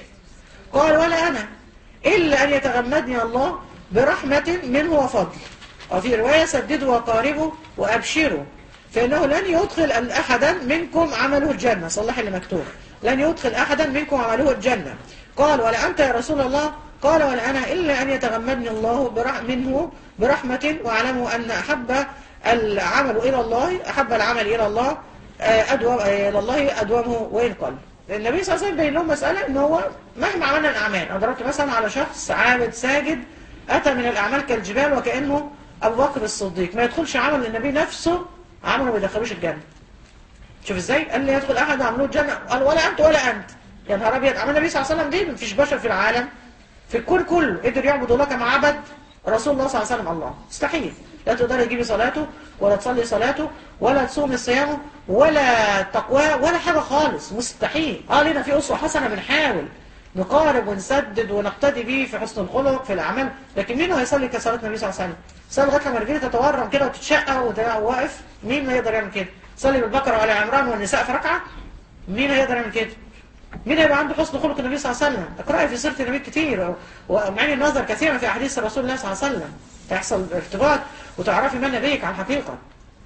قال ولا انا الا ان يتغمدني الله برحمه منه وفضل وفي روايه سددوا وقاربوا وابشروا فانه لن يدخل احدا منكم عمله الجنه صلح اللي مكتوب لن يدخل احدا منكم عمله الجنه قال ولا انت يا رسول الله قال ولا أنا إلا أن يتغمدني الله برح منه برحمة واعلموا أن أحب العمل إلى الله أحب العمل إلى الله أدوم إلى الله أدومه وإن قل النبي صلى الله عليه وسلم بين لهم مسألة إن هو مهما عملنا الأعمال أنا ضربت مثلا على شخص عابد ساجد أتى من الأعمال كالجبال وكأنه أبو بكر الصديق ما يدخلش عمل للنبي نفسه عمله ما يدخلوش الجنة شوف ازاي قال لي يدخل أحد عمله الجنة قال ولا أنت ولا أنت يا نهار أبيض عمل النبي صلى الله عليه وسلم دي مفيش بشر في العالم في الكون كله قدر يعبد الله كما عبد رسول الله صلى الله عليه وسلم الله مستحيل لا تقدر تجيبي صلاته ولا تصلي صلاته ولا تصومي صيامه ولا تقواه ولا حاجة خالص مستحيل اه لنا في أسوة حسنة بنحاول نقارب ونسدد ونقتدي بيه في حسن الخلق في الأعمال لكن مين هيصلي كصلاة النبي صلى الله عليه وسلم صلي لغاية لما رجلي تتورم كده وتتشقى وواقف مين ما يقدر يعمل كده صلي بالبقرة وعلى عمران والنساء في ركعة مين هيقدر يعمل كده مين هيبقى عنده حسن خلق النبي صلى الله عليه وسلم اقرأي في سيرة النبي كتير ومعين النظر كثيرا في أحاديث رسول الله صلى الله عليه وسلم تحصل ارتباط وتعرفي من نبيك على الحقيقة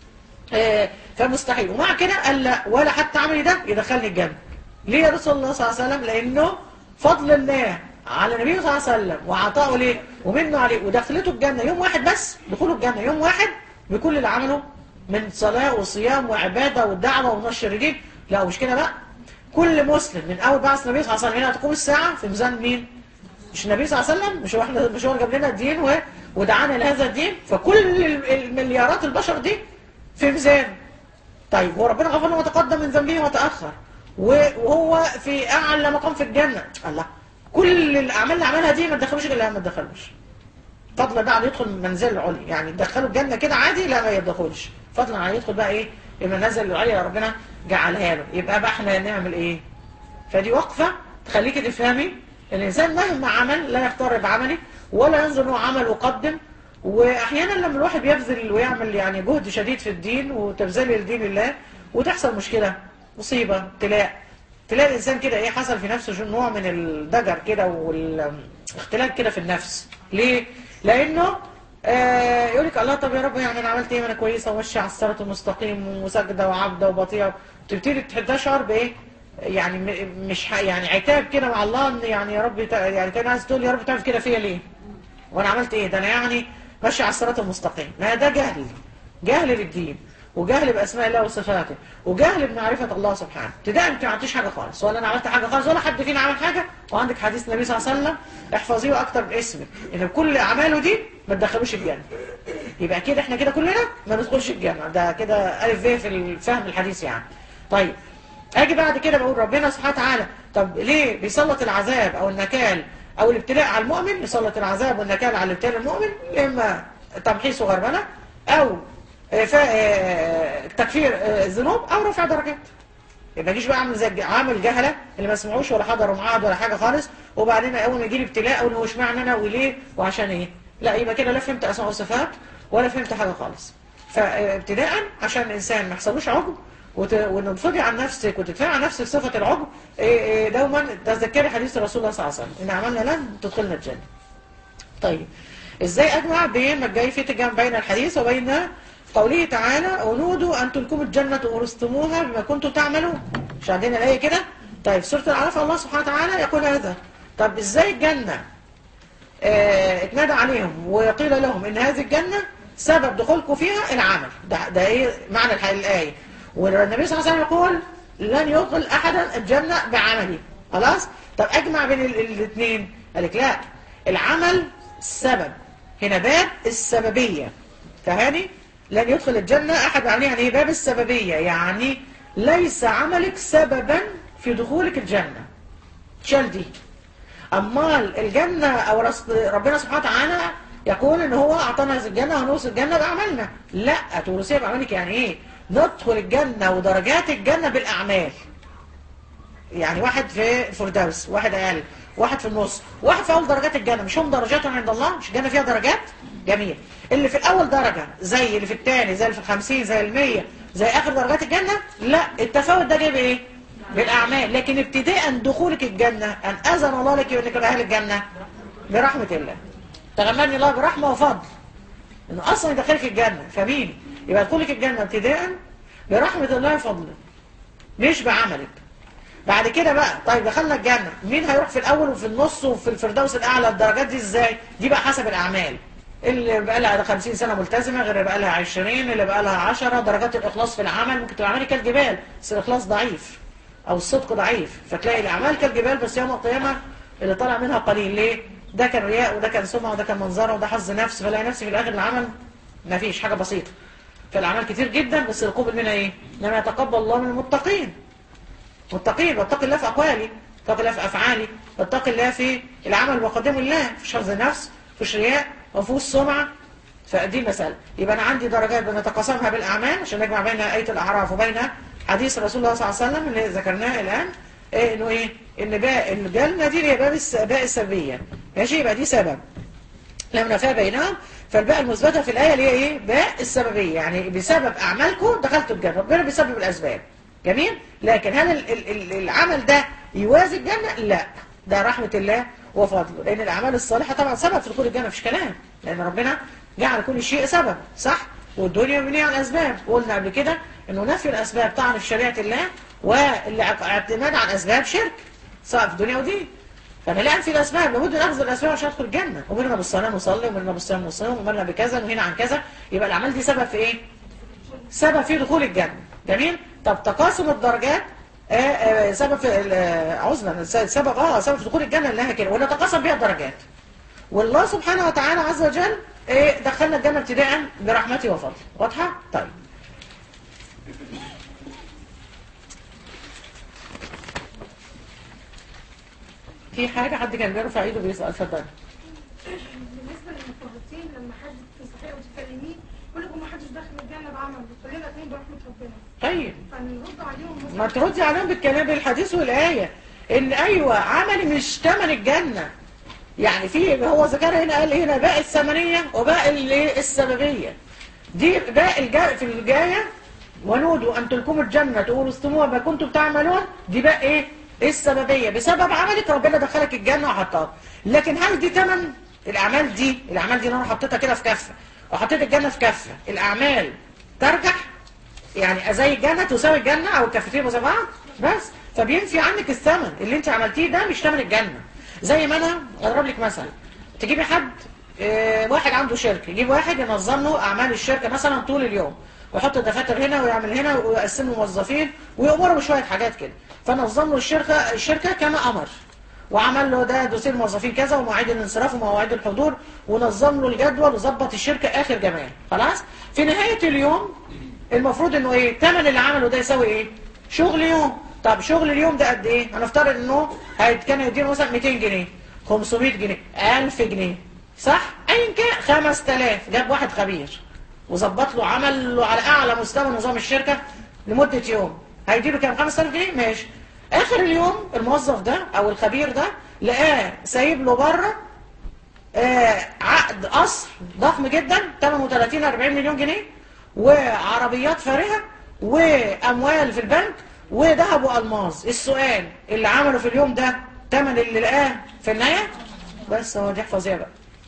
آه فمستحيل ومع كده قال لا ولا حتى عملي ده يدخلني الجنة ليه يا رسول الله صلى الله عليه وسلم لأنه فضل الله على النبي صلى الله عليه وسلم وعطائه ليه ومنه عليه ودخلته الجنة يوم واحد بس دخوله الجنة يوم واحد بكل اللي عمله من صلاة وصيام وعبادة والدعوة ونشر الدين لا مش كده بقى كل مسلم من اول بعث النبي صلى الله عليه وسلم هنا تقوم الساعه في ميزان مين مش النبي صلى الله عليه وسلم مش هو احنا مش هو جاب لنا الدين و... ودعانا لهذا الدين فكل المليارات البشر دي في ميزان طيب هو ربنا غفر له ما تقدم من ذنبه وتاخر وهو في اعلى مقام في الجنه الله كل الاعمال اللي عملها دي ما تدخلوش الا ما تدخلوش فضلا بقى عن يدخل المنزل العلي يعني يدخلوا الجنه كده عادي لا ما يدخلش فضلا عن يدخل بقى ايه المنازل العليا ربنا جعلها له يبقى بقى احنا نعمل ايه فدي وقفة تخليك تفهمي الإنسان مهما عمل لا يقترب عملي ولا ينظر انه عمل وقدم وأحيانا لما الواحد بيبذل ويعمل يعني جهد شديد في الدين وتبذل لدين الله وتحصل مشكلة مصيبة ابتلاء تلاقي الإنسان كده إيه حصل في نفسه نوع من الضجر كده والاختلاف كده في النفس ليه؟ لأنه آه يقول لك الله طب يا رب يعني انا عملت ايه ما انا كويسه وماشيه على الصراط المستقيم وساجده وعابده وبطيئه تبتدي تشعر بايه يعني مش يعني عتاب كده مع الله ان يعني يا رب يعني كان عايز تقول يا رب تعمل كده فيا ليه وانا عملت ايه ده انا يعني ماشي على الصراط المستقيم ما ده جهل جهل بالدين وجهل باسماء الله وصفاته وجهل بمعرفه الله سبحانه ابتداء انت ما عملتيش حاجه خالص ولا انا عملت حاجه خالص ولا حد فينا عمل حاجه وعندك حديث النبي صلى الله عليه وسلم احفظيه اكتر باسمك ان كل اعماله دي ما تدخلوش الجنه يبقى كده احنا كده كلنا ما ندخلش الجنه ده كده الف ب في الفهم الحديث يعني طيب اجي بعد كده بقول ربنا سبحانه وتعالى طب ليه بيسلط العذاب او النكال او الابتلاء على المؤمن يسلط العذاب والنكال على الابتلاء المؤمن اما تمحيص وغربله او تكفير الذنوب او رفع درجات يبقى جيش بقى عامل زي عامل جهله اللي ما سمعوش ولا حضروا معاهد ولا حاجه خالص وبعدين اول ما يجي لي ابتلاء اقول هو اشمعنى انا وليه وعشان ايه لا يبقى كده لا فهمت اسماء وصفات ولا فهمت حاجه خالص فابتداء عشان الانسان ما يحصلوش عجب وت... وانه تفضي عن نفسك وتدفع عن نفسك صفه العجب إيه إيه دوما تذكري حديث رسول الله صلى الله عليه وسلم ان عملنا لن تدخلنا الجنه طيب ازاي اجمع بين ما جاي في تجمع بين الحديث وبين قوله تعالى ونودوا ان تلكم الجنه ورثتموها بما كنتم تعملون مش عندنا الايه كده طيب سوره الاعراف الله سبحانه وتعالى يقول هذا طب ازاي الجنه آه، اتنادى عليهم وقيل لهم ان هذه الجنة سبب دخولكم فيها العمل ده, ده ايه معنى الح- الآية والنبي صلى الله عليه وسلم يقول لن يدخل احدا الجنة بعمله خلاص طب اجمع بين الاثنين قال لك لا العمل سبب هنا باب السببية فهاني لن يدخل الجنة احد بعمله يعني ايه باب السببية يعني ليس عملك سببا في دخولك الجنة شال دي امال الجنه او رس- ربنا سبحانه وتعالى يقول ان هو اعطانا هذه الجنه ونورث الجنه باعمالنا لا تورثيها باعمالك يعني ايه ندخل الجنه ودرجات الجنه بالاعمال يعني واحد في الفردوس واحد اقل واحد في النص واحد في اول درجات الجنه مش هم درجات عند الله مش الجنه فيها درجات جميل اللي في الاول درجه زي اللي في الثاني زي اللي في الخمسين زي المية زي اخر درجات الجنه لا التفاوت ده جاي بايه بالاعمال لكن ابتداء دخولك الجنه ان اذن الله لك وانك من اهل الجنه برحمه الله تغمدني الله برحمه وفضل انه اصلا يدخلك الجنه فمين يبقى دخولك الجنه ابتداء برحمه الله وفضله مش بعملك بعد كده بقى طيب دخلنا الجنة مين هيروح في الأول وفي النص وفي الفردوس الأعلى الدرجات دي إزاي دي بقى حسب الأعمال اللي بقى لها 50 سنة ملتزمة غير اللي بقى لها 20 اللي بقى لها 10 درجات الإخلاص في العمل ممكن تبقى عملي كالجبال بس الإخلاص ضعيف أو الصدق ضعيف فتلاقي الأعمال كالجبال بس يوم القيامة اللي طالع منها قليل ليه؟ ده كان رياء وده كان سمعة وده كان منظرة وده حظ نفس فلاقي نفسي في الآخر العمل ما فيش حاجة بسيطة فالأعمال كتير جدا بس القبل منها إيه؟ إنما يتقبل الله من المتقين متقين واتقي الله في أقوالي اتقي الله في أفعالي واتقي الله في العمل وقدمه الله مفيش حظ نفس مفيش رياء مفيش سمعة فدي المسألة يبقى أنا عندي درجات بنتقاسمها بالأعمال عشان نجمع بين آية الأعراف وبين حديث رسول الله صلى الله عليه وسلم اللي ذكرناه الآن إيه إنه إيه إن باء الجنة دي اللي هي باب الس- باء السلبية ماشي يبقى دي سبب لم نفى بينهم فالباء المثبتة في الآية اللي هي إيه باء السببية يعني بسبب أعمالكم دخلتوا الجنة ربنا بيسبب الأسباب جميل لكن هل ال- ال- ال- العمل ده يوازي الجنة لا ده رحمة الله وفضله لأن الأعمال الصالحة طبعا سبب في دخول الجنة مفيش كلام لأن ربنا جعل كل شيء سبب صح والدنيا مبنية على الأسباب قلنا قبل كده إنه نفي الأسباب طعن في شريعة الله والاعتماد على الأسباب شرك سواء في الدنيا ودين فانا لا انفي الاسباب لابد ان اخذ الاسباب عشان ادخل الجنه امرنا بالصلاه نصلي امرنا بالصيام نصوم امرنا بكذا نهينا عن كذا يبقى الاعمال دي سبب في ايه سبب في دخول الجنه جميل طب تقاسم الدرجات آه، آه، سبب في ال- آه، عذرا س- سبب اه سبب في دخول الجنه اللي هي كده ونتقاسم بيها الدرجات والله سبحانه وتعالى عز وجل إيه دخلنا الجنه ابتداء برحمته وفضله واضحه طيب في حاجه حد كان بيرفع ايده بيسال اتفضل بالنسبه للمفرطين لما حد تنصحيه وتكلميه يقول لك ما حدش داخل الجنه بعمل كلنا اتنين برحمه ربنا طيب فنرد عليهم مثلا ما تردي عليهم بالكلام بالحديث والآية ان ايوه عملي مش تمن الجنة يعني في هو ذكر هنا قال هنا باقي الثمنية وباقي الايه السببية دي باقي الجا في الجاية ونودوا ان تلكم الجنة تورثتموها ما كنتم تعملون دي بقى ايه السببية بسبب عملك ربنا دخلك الجنة وحطها لكن هل دي تمن الاعمال دي الاعمال دي اللي انا حطيتها كده في كفة وحطيت الجنة في كفة الاعمال ترجح يعني زي الجنة تساوي الجنة او الكفتين زي بعض بس فبينفي عنك الثمن اللي انت عملتيه ده مش ثمن الجنة زي ما انا اضرب لك مثل تجيبي حد اه واحد عنده شركة يجيب واحد ينظم له اعمال الشركة مثلا طول اليوم ويحط الدفاتر هنا ويعمل هنا ويقسم له موظفين ويأمره بشوية حاجات كده فنظم له الشركة الشركة كما امر وعمل له ده دوسير موظفين كذا ومواعيد الانصراف ومواعيد الحضور ونظم له الجدول وظبط الشركة اخر جمال خلاص في نهاية اليوم المفروض انه ايه تمن اللي عمله ده يساوي ايه شغل يوم طب شغل اليوم ده قد ايه هنفترض انه هيت- كان يديله مثلا 200 جنيه 500 جنيه 1000 جنيه صح ايا كان 5000 جاب واحد خبير وظبط له عمل له على اعلى مستوى نظام الشركه لمده يوم هيديله كام 5000 جنيه ماشي اخر اليوم الموظف ده او الخبير ده لقاه سايب له بره آه، عقد قصر ضخم جدا ثمنه 30 40 مليون جنيه وعربيات فارهه واموال في البنك وذهب والماس السؤال اللي عمله في اليوم ده ثمن اللي لقاه في النهايه بس هو دي احفظيها بقى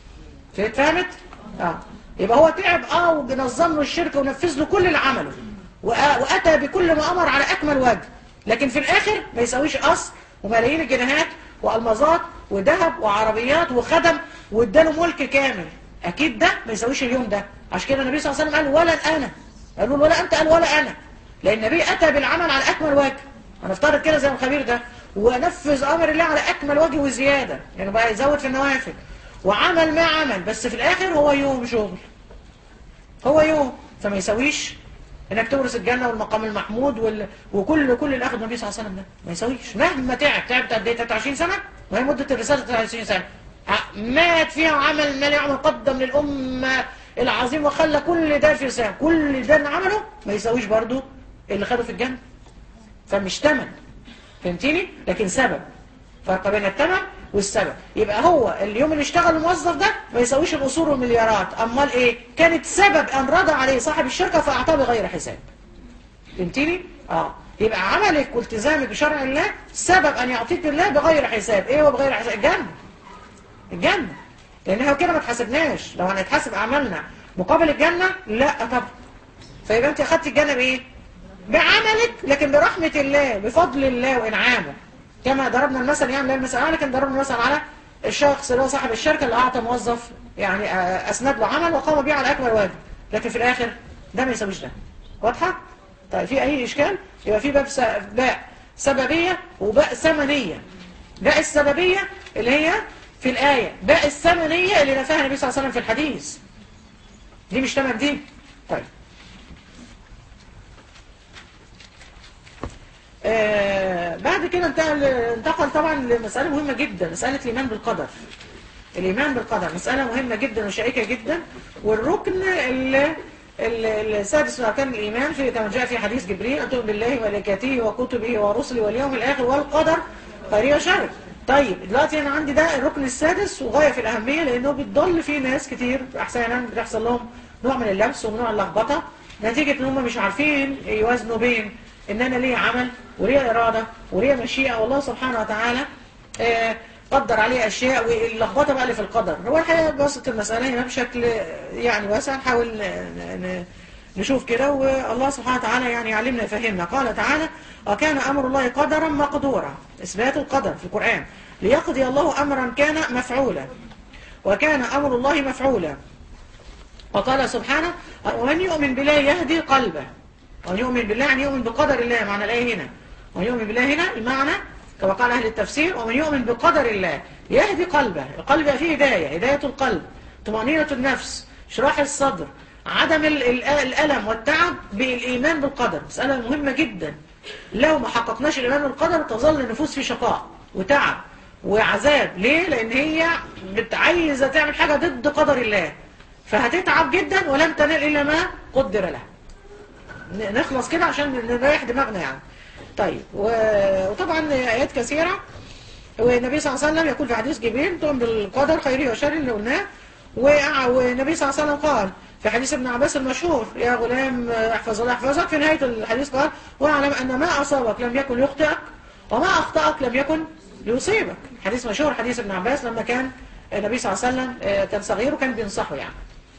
فهمت اه يبقى هو تعب اه ونظم له الشركه ونفذ له كل اللي عمله وآ- واتى بكل ما امر على اكمل وجه لكن في الاخر ما يساويش قصر وملايين الجنيهات والمازات وذهب وعربيات وخدم واداله ملك كامل اكيد ده ما يساويش اليوم ده عشان كده النبي صلى الله عليه وسلم قال ولا انا قالوا له ولا انت قال ولا انا لان النبي اتى بالعمل على اكمل وجه هنفترض كده زي الخبير ده ونفذ امر الله على اكمل وجه وزياده يعني بقى يزود في النوافل وعمل ما عمل بس في الاخر هو يوم شغل هو يوم فما يساويش انك تورث الجنه والمقام المحمود وال... وكل كل اللي اخذ النبي صلى الله عليه وسلم ده ما يساويش مهما تعب تعبت قد ايه 23 سنه وهي مده الرساله 23 سنه ع- مات فيها وعمل ما لا يعمل قدم للامه العظيم وخلى كل ده في رساله كل ده اللي عمله ما يساويش برضو اللي خده في الجنه فمش تمن فهمتيني لكن سبب فرق بين الثمن والسبب يبقى هو اليوم اللي اشتغل الموظف ده ما يساويش الاصول والمليارات امال ايه كانت سبب ان رضى عليه صاحب الشركه فاعطاه بغير حساب فهمتيني اه يبقى عملك والتزامك بشرع الله سبب ان يعطيك الله بغير حساب ايه هو بغير حساب الجنه الجنه لان احنا كده ما اتحاسبناش لو هنتحاسب اعمالنا مقابل الجنه لا طبعا فيبقى انت اخدت الجنه بايه بعملك لكن برحمة الله بفضل الله وإنعامه كما ضربنا المثل يعني لا المثل أعلى لكن ضربنا المثل على الشخص اللي هو صاحب الشركة اللي أعطى موظف يعني آه، أسند له عمل وقام به على أكمل وجه لكن في الآخر ده ما يساويش ده واضحة؟ طيب في أي إشكال؟ يبقى في باب س- باء سببية وباء ثمنية باء السببية اللي هي في الآية باء الثمنية اللي نفاها النبي صلى الله عليه وسلم في الحديث دي مش تمن دي طيب آه بعد كده انتقل انتقل طبعا لمسألة مهمة جدا مسألة الإيمان بالقدر الإيمان بالقدر مسألة مهمة جدا وشائكة جدا والركن ال- ال- السادس من أركان الإيمان في كما جاء في حديث جبريل أن تؤمن بالله وملائكته وكتبه ورسله واليوم الآخر والقدر خيره وشره طيب دلوقتي أنا عندي ده الركن السادس وغاية في الأهمية لأنه بتضل فيه ناس كتير أحيانا بيحصل لهم نوع من اللبس ونوع من اللخبطة نتيجة إن هم مش عارفين يوازنوا بين إن أنا ليا عمل وليا إرادة وليا مشيئة والله سبحانه وتعالى آه، قدر عليه أشياء واللخبطة بقى اللي في القدر هو الحقيقة بسط المسألة هنا بشكل يعني واسع نحاول ن- ن- نشوف كده والله سبحانه وتعالى يعني يعلمنا يفهمنا قال تعالى وكان أمر الله قدرا مقدورا إثبات القدر في القرآن ليقضي الله أمرا كان مفعولا وكان أمر الله مفعولا وقال سبحانه ومن يؤمن بالله يهدي قلبه ومن يؤمن بالله يعني يؤمن بقدر الله معنى الآية هنا ومن يؤمن بالله هنا المعنى كما قال أهل التفسير ومن يؤمن بقدر الله يهدي قلبه القلب فيه هداية هداية القلب طمأنينة النفس شراح الصدر عدم ال- ال- الألم والتعب بالإيمان بالقدر مسألة مهمة جدا لو ما حققناش الإيمان بالقدر تظل النفوس في شقاء وتعب وعذاب ليه؟ لأن هي بت- عايزة تعمل حاجة ضد قدر الله فهتتعب جدا ولن تنال إلا ما قدر لها ن- نخلص كده عشان نريح دماغنا يعني طيب و- وطبعا آيات كثيرة والنبي صلى الله عليه وسلم يقول في حديث جبريل تؤمن بالقدر خيره وشره اللي قلناه وع- والنبي صلى الله عليه وسلم قال في حديث ابن عباس المشهور يا غلام احفظ الله يحفظك في نهاية الحديث قال واعلم أن ما أصابك لم يكن يخطئك وما أخطأك لم يكن ليصيبك حديث مشهور حديث ابن عباس لما كان النبي صلى الله عليه وسلم آه، كان صغير وكان بينصحه يعني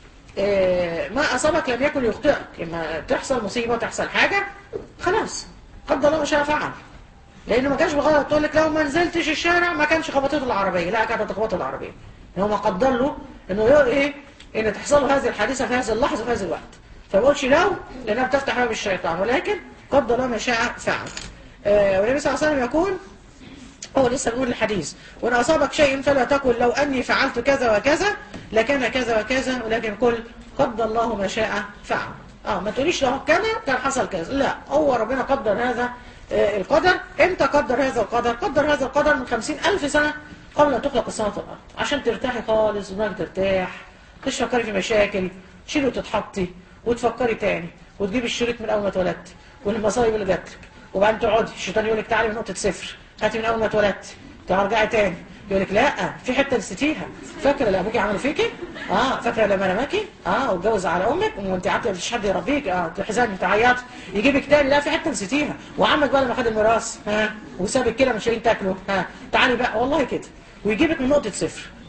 آه، ما أصابك لم يكن يخطئك لما تحصل مصيبة تحصل حاجة خلاص قدر الله ما شاء فعل لأنه ما كانش بغلط تقول لك لو ما نزلتش الشارع ما كانش خبطته العربية لا كانت هتخبطه العربية إن هو ما قدر له إنه يقول إيه إن تحصل له هذه الحادثة في هذه اللحظة في هذا الوقت فما يقولش لو لأنها بتفتح باب الشيطان ولكن قدر الله ما شاء فعل آه، والنبي صلى الله عليه وسلم يقول هو لسه بيقول الحديث وإن أصابك شيء فلا تقل لو أني فعلت كذا وكذا لكان كذا وكذا ولكن قل قدر الله ما شاء فعل اه ما تقوليش لو كان كان حصل كذا لا هو ربنا قدر هذا آه القدر امتى قدر هذا القدر قدر هذا القدر من خمسين ألف سنة قبل أن تخلق السماوات والأرض عشان ترتاحي خالص ودماغك ترتاح مش تفكري في مشاكل تشيلي وتتحطي وتفكري تاني وتجيبي الشريط من أول ما اتولدت والمصايب اللي جاتلك وبعدين تقعدي الشيطان يقول لك تعالي من نقطة صفر هاتي من أول ما اتولدت ترجعي تاني يقول لك لا في حته نسيتيها فاكره اللي ابوكي عمل فيكي اه فاكره لما رماكي اه واتجوز على امك وانت قعدتي مفيش حد يربيك اه تحزني تعيطي يجيبك تاني لا في حته نسيتيها وعمك بقى لما خد الميراث ها وسابك كده مش لاقيين تاكله ها تعالي بقى والله كده ويجيبك من نقطه صفر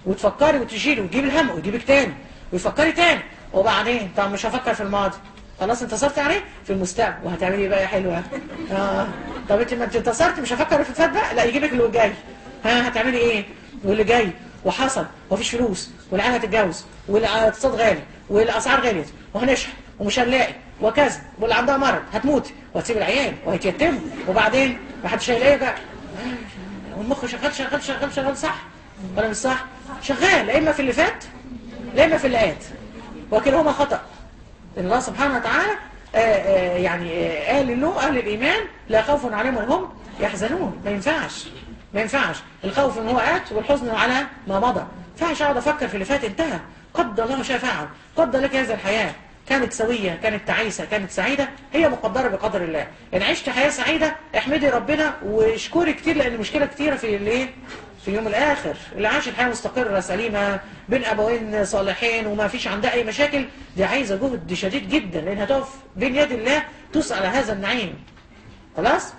وتفكري وتشيلي وتجيبي الهم ويجيبك تاني ويفكري تاني وبعدين طب مش هفكر في الماضي خلاص انتصرت عليه في المستقبل وهتعملي ايه بقى يا حلوه اه طب انت ما انت انتصرتي مش هفكر في الفات بقى لا يجيبك اللي جاي ها هتعملي ايه واللي جاي وحصل ومفيش فلوس والعيال هتتجوز والاقتصاد غالي والاسعار غليت وهنشحن ومش هنلاقي وكذا واللي عندها مرض هتموت وهتسيب العيال وهيتيتموا وبعدين ما حدش هيلاقي بقى والمخ شغال شغال شغال شغال صح ولا مش صح شغال لا اما في اللي فات لا اما في اللي قات وكلاهما خطأ إن الله سبحانه وتعالى آه، آه، يعني آه، قال له أهل الإيمان لا خوف عليهم ولا هم يحزنون ما ينفعش ما ينفعش الخوف ان هو آت والحزن على ما مضى ما ينفعش اقعد افكر في اللي فات انتهى قدر الله ما شاء فعل قدر لك هذه الحياة كانت سوية كانت تعيسة كانت سعيدة هي مقدرة بقدر الله ان عشت حياة سعيدة احمدي ربنا واشكري كتير لان مشكلة كتيرة في الايه في اليوم الآخر اللي عاش الحياة مستقرة سليمة بين أبوين صالحين وما فيش عندها أي مشاكل دي عايزة جهد شديد جدا لأنها تقف بين يد الله تسأل هذا النعيم خلاص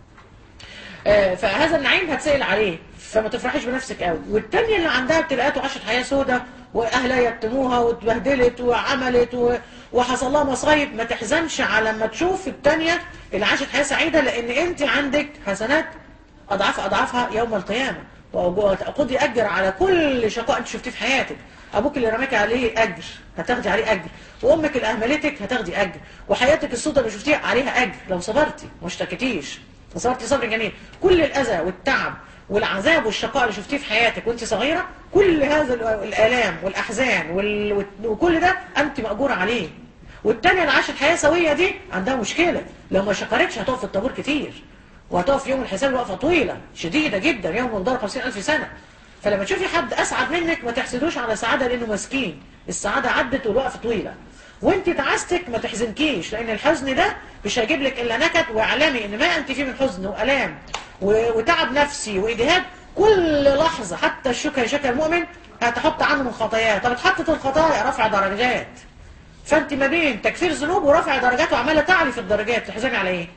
آه، فهذا النعيم هتسأل عليه فما تفرحيش بنفسك قوي والتانية اللي عندها ابتلاءات وعاشت حياة سودة واهلها يتموها واتبهدلت وعملت و... وحصل لها مصايب ما تحزنش على ما تشوف التانية اللي عاشت حياة سعيدة لان انت عندك حسنات اضعاف اضعافها يوم القيامة وتأخذي اجر على كل شقاء انت شفتيه في حياتك ابوك اللي رماك عليه اجر هتاخدي عليه اجر وامك اللي اهملتك هتاخدي اجر وحياتك السودة اللي شفتيها عليها اجر لو صبرتي ما اشتكيتيش صبرتي صبر جميل كل الاذى والتعب والعذاب والشقاء اللي شفتيه في حياتك وانت صغيرة كل هذا الآلام والأحزان وال... وكل ده أنت مأجورة عليه والتانية اللي عاشت حياة سوية دي عندها مشكلة لو ما شكرتش هتقف في الطابور كتير وهتقف في يوم الحساب وقفة طويلة شديدة جدا يوم مقدار 50000 سنة فلما تشوفي حد أسعد منك ما تحسدوش على سعادة لأنه مسكين السعادة عدت والوقفة طويلة وانت تعاستك ما تحزنكيش لأن الحزن ده مش هيجيب لك إلا نكد واعلامي إن ما أنت فيه من حزن وألام وتعب نفسي وإجهاد كل لحظة حتى الشكر يشكر المؤمن هتحط عنه من خطاياه طب اتحطت الخطايا رفع درجات فانت ما بين تكفير ذنوب ورفع درجات وعمالة تعلي في الدرجات تحزني على ايه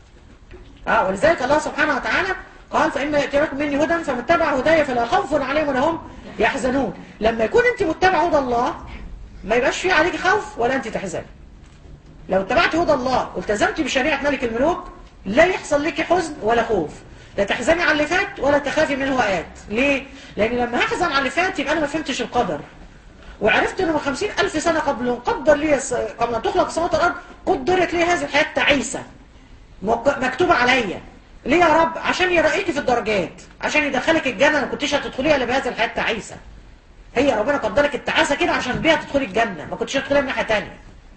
اه ولذلك الله سبحانه وتعالى قال فإما يأتيكم مني هدى فمن اتبع هدايا فلا خوف عليهم ولا هم يحزنون لما يكون انت متبع هدى الله ما يبقاش فيه عليك خوف ولا انت تحزني لو اتبعت هدى الله والتزمت بشريعة ملك الملوك لا يحصل لك حزن ولا خوف لا تحزني على اللي فات ولا تخافي من هو آت ليه؟ لأن لما هحزن على اللي فات يبقى أنا ما فهمتش القدر وعرفت أنه من خمسين ألف سنة قبل قدر لي قبل أن تخلق سماوات الأرض قدرت لي هذه الحياة تعيسة مكتوبة عليا ليه يا رب؟ عشان يرقيكي في الدرجات عشان يدخلك الجنة ما كنتش هتدخليها إلا بهذه الحياة التعيسة هي ربنا قدرك التعاسة كده عشان بيها تدخلي الجنة ما كنتش هتدخليها من ناحية تانية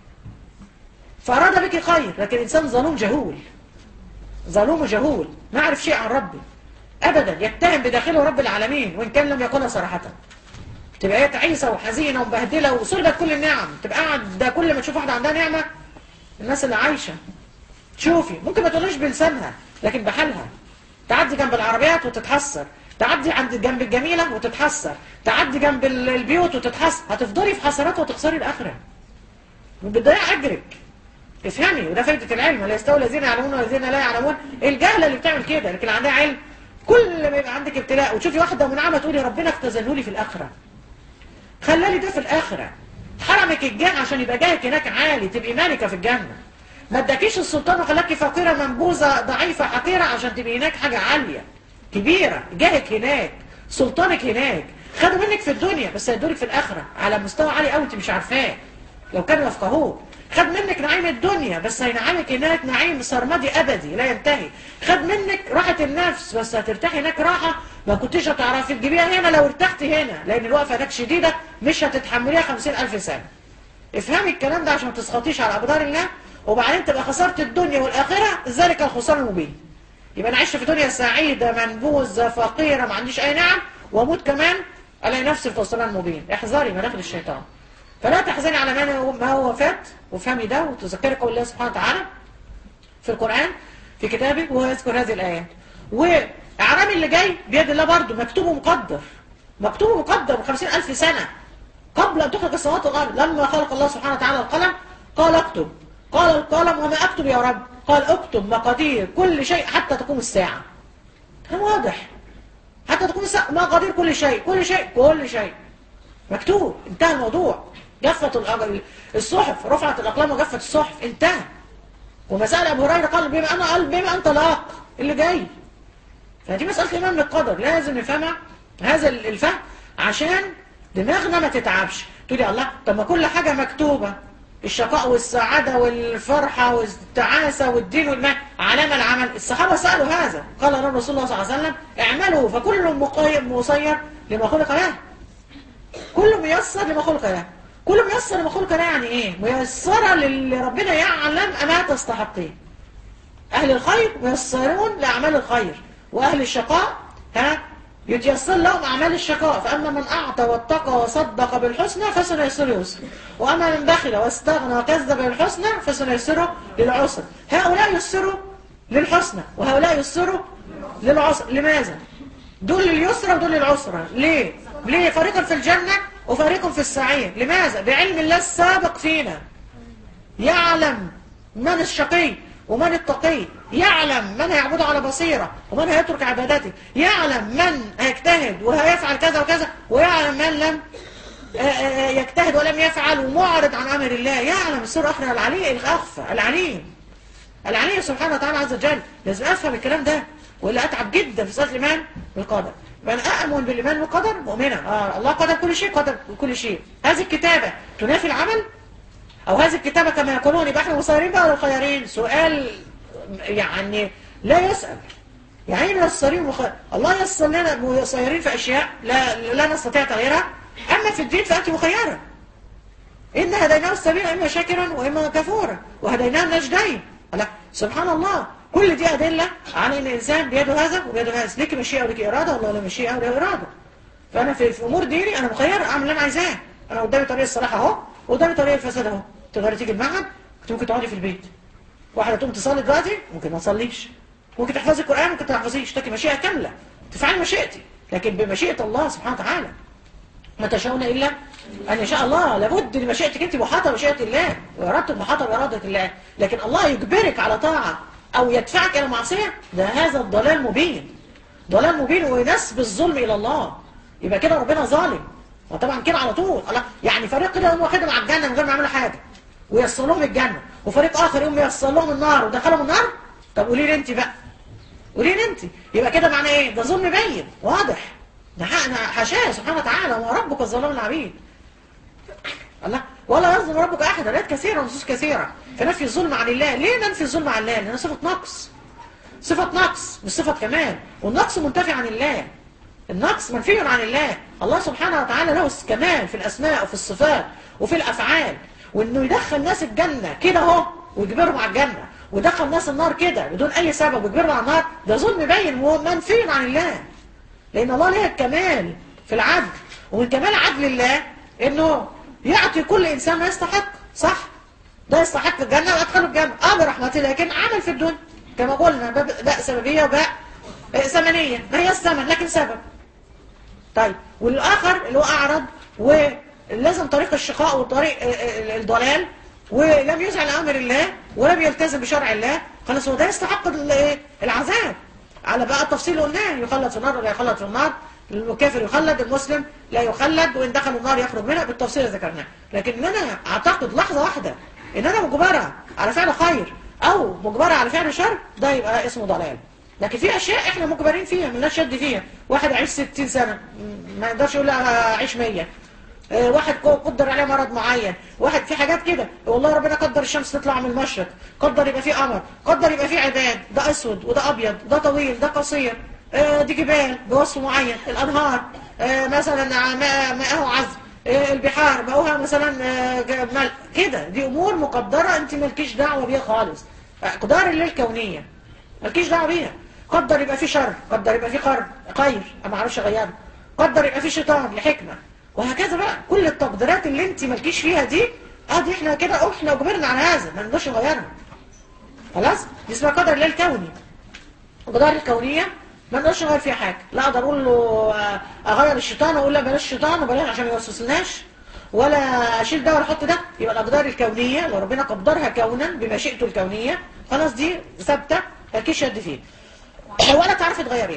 فأراد بك خير لكن الإنسان ظلوم جهول ظلوم جهول ما يعرف شيء عن ربي أبدا يتهم بداخله رب العالمين وإن كان لم يكونها صراحة تبقى هي تعيسة وحزينة ومبهدلة وصلبت كل النعم تبقى قاعد ده كل ما تشوف واحدة عندها نعمة الناس اللي عايشة تشوفي ممكن ما تقولوش بلسانها لكن بحالها تعدي جنب العربيات وتتحسر تعدي عند جنب الجميلة وتتحسر تعدي جنب البيوت وتتحسر هتفضلي في حسرات وتخسري الآخرة بتضيع أجرك افهمي وده فايدة العلم لا يستوي الذين يعلمون والذين لا يعلمون الجهلة اللي بتعمل كده لكن عندها علم كل ما يبقى عندك ابتلاء وتشوفي واحدة منعمة تقولي ربنا اختزله لي في الآخرة خلالي ده في الآخرة حرمك الجنة عشان يبقى جاهك هناك عالي تبقي مالكة في الجنة ما اداكيش السلطان وخلاكي فقيرة منبوذة ضعيفة حقيرة عشان تبقي هناك حاجة عالية كبيرة جاهك هناك سلطانك هناك خدوا منك في الدنيا بس هيدولك في الآخرة على مستوى عالي قوي انت مش عارفاه لو كانوا يفقهوه خد منك نعيم الدنيا بس هينعمك هناك نعيم سرمدي أبدي لا ينتهي خد منك راحة النفس بس هترتاحي هناك راحة ما كنتش هتعرفي تجيبيها هنا لو ارتحتي هنا لأن الوقفة هناك شديدة مش هتتحمليها خمسين ألف سنة افهمي الكلام ده عشان ما تسخطيش على أقدار الله وبعدين تبقى خسرت الدنيا والآخرة ذلك الخسران المبين يبقى أنا عشت في دنيا سعيدة منبوذة فقيرة ما عنديش أي نعم وأموت كمان ألاقي نفسي في خسران مبين احذري مداخل الشيطان فلا تحزني على ما هو فات وفهمي ده وتذكري قول الله سبحانه وتعالى في القرآن في كتابه وهو يذكر هذه الآيات وإعرام اللي جاي بيد الله برضه مكتوب ومقدر مكتوب ومقدر بخمسين ألف سنة قبل أن تخلق السماوات والأرض لما خلق الله سبحانه وتعالى القلم قال اكتب قال القلم وما أكتب يا رب قال اكتب مقادير كل شيء حتى تقوم الساعة كان واضح حتى حتى تقوم الساعة مقادير كل شيء كل شيء كل شيء مكتوب انتهى الموضوع جفت الأج- الصحف رفعت الأقلام وجفت الصحف انتهى ومسألة أبو هريرة قال بما أنا قال بما أنت لاق اللي جاي فدي مسألة الإيمان بالقدر لازم نفهمها هذا الفهم عشان دماغنا ما تتعبش تقولي الله طب ما كل حاجة مكتوبة الشقاء والسعادة والفرحة والتعاسة والدين والمال علامة العمل الصحابة سألوا هذا قال الرسول الله صلى الله عليه وسلم اعملوا فكل مقيم مصير لما خلق له كل ميسر لما خلق له كل ميسر لما خلق له يعني ايه ميسرة للي ربنا يعلم أما تستحقيه أهل الخير ميسرون لأعمال الخير وأهل الشقاء ها يتيسر لهم أعمال الشقاء فأما من أعطى واتقى وصدق بالحسنى فسنيسره يسر وأما من بخل واستغنى وكذب بالحسنى فسنيسره للعسر هؤلاء يسروا للحسنى وهؤلاء يسروا للعسر لماذا؟ دول لليسرى ودول للعسرى ليه؟ ليه فريق في الجنة وفريق في السعير لماذا؟ بعلم الله السابق فينا يعلم من الشقي ومن التقي يعلم من هيعبده على بصيرة ومن هيترك عبادته يعلم من هيجتهد وهيفعل كذا وكذا ويعلم من لم آه، آه، يجتهد ولم يفعل ومعرض عن أمر الله يعلم السر أخرى العلي الأخفى العليم العلي سبحانه وتعالى عز وجل لازم أفهم الكلام ده ولا أتعب جدا في صلاة الإيمان بالقدر من أؤمن بالإيمان بالقدر مؤمنة آه الله قدر كل شيء قدر كل شيء هذه الكتابة تنافي العمل أو هذه الكتابة كما يقولون يبقى احنا مسيرين بقى ولا خيارين سؤال يعني لا يسأل يعني ايه مسيرين وخ... الله يسر لنا مسيرين في أشياء لا, لا نستطيع تغييرها أما في الدين فأنت مخيرة إن هديناه السبيل إما شاكرا وإما كفورا وهديناه النجدين لا سبحان الله كل دي أدلة على إن الإنسان بيده هذا وبيده هذا ليك مشيئة وليك إرادة والله لا مشيئة ولا إرادة فأنا في, في أمور ديني أنا مخير أعمل اللي أنا عايزاه أنا قدامي طريق الصلاح أهو وقدامي طريق الفساد أهو تقدري تيجي المعهد كنت ممكن تقعدي في البيت واحدة تقوم تصلي دلوقتي ممكن ما تصليش ممكن تحفظي القرآن ممكن ما تحفظيش تاكي مشيئة كاملة تفعلي مشيئتي لكن بمشيئة الله سبحانه وتعالى ما تشاءون إلا أن يشاء الله لابد لمشيئتك أنت محاطة بمشيئة الله وإرادتك محاطة بإرادة الله لكن الله يجبرك على طاعة أو يدفعك إلى معصية ده هذا الضلال مبين ضلال مبين وينسب الظلم إلى الله يبقى كده ربنا ظالم وطبعا كده على طول الله يعني فريق كده يقوم واخدهم على الجنة من غير ما يعملوا حاجة ويصل لهم الجنة وفريق آخر يقوم يوصل لهم النار ودخلهم النار طب قولي لي أنت بقى قولي لي أنت يبقى كده معناه إيه ده ظلم باين واضح ده حقنا حاشاه سبحانه وتعالى وما ربك الظلام العبيد الله ولا يظلم ربك احد ايات كثيره ونصوص كثيره فنفي الظلم عن الله ليه ننفي الظلم عن الله لانها صفه نقص صفه نقص مش صفه كمال والنقص منتفي عن الله النقص منفي عن الله الله سبحانه وتعالى له الكمال في الاسماء وفي الصفات وفي الافعال وانه يدخل ناس الجنه كده اهو ويجبرهم على الجنه ويدخل ناس النار كده بدون اي سبب ويجبرهم على النار ده ظلم باين ومنفي عن الله لأن الله له الكمال في العدل ومن كمال عدل الله إنه يعطي كل إنسان ما يستحق صح ده يستحق الجنة وأدخله الجنة آه برحمته لكن عمل في الدنيا كما قلنا باء باء سببية وباء آه، ثمنية ما هي الثمن لكن سبب طيب والآخر اللي هو أعرض ولازم طريق الشقاء وطريق آه، آه، الضلال ولم يزعل أمر الله ولم يلتزم بشرع الله خلاص هو ده يستحق ال- إيه؟ العذاب على بقى التفصيل اللي قلناه يخلد في النار ولا يخلد في النار الكافر يخلد المسلم لا يخلد وإن دخل النار يخرج منها بالتفصيل اللي ذكرناه لكن إن أنا أعتقد لحظة واحدة إن أنا مجبرة على فعل خير أو مجبرة على فعل شر ده يبقى اسمه ضلال لكن في أشياء إحنا مجبرين فيها ملناش شد فيها واحد عايش 60 سنة م- ما يقدرش يقول لا أعيش 100 آه، واحد ق- قدر عليه مرض معين واحد في حاجات كده والله ربنا قدر الشمس تطلع من المشرق قدر يبقى فيه قمر قدر يبقى فيه عباد ده اسود وده ابيض ده طويل ده قصير آه، دي جبال بوصف معين الانهار آه، مثلا ماء ماءه عذب آه، البحار ماءها مثلا آه، ج- ملء كده دي امور مقدره انت مالكيش دعوه بيها خالص اقدار الله الكونيه مالكيش دعوه بيها قدر يبقى فيه شر قدر يبقى فيه خير خير انا ما اعرفش اغيره قدر يبقى فيه شيطان لحكمه وهكذا بقى كل التقديرات اللي انت مالكيش فيها دي اه دي احنا كده احنا اجبرنا على هذا ما نقدرش نغيرها خلاص دي اسمها قدر الله الكوني القدر الكونيه ما نقدرش نغير فيها حاجه لا اقدر اقول له آه، اغير الشيطان واقول لا بلاش الشيطان وبلاش عشان ما يوسوسناش ولا اشيل ده ولا احط ده يبقى الاقدار الكونيه لو ربنا قدرها كونا بمشيئته الكونيه خلاص دي ثابته مالكيش يد فيها ولا تعرفي تغيريها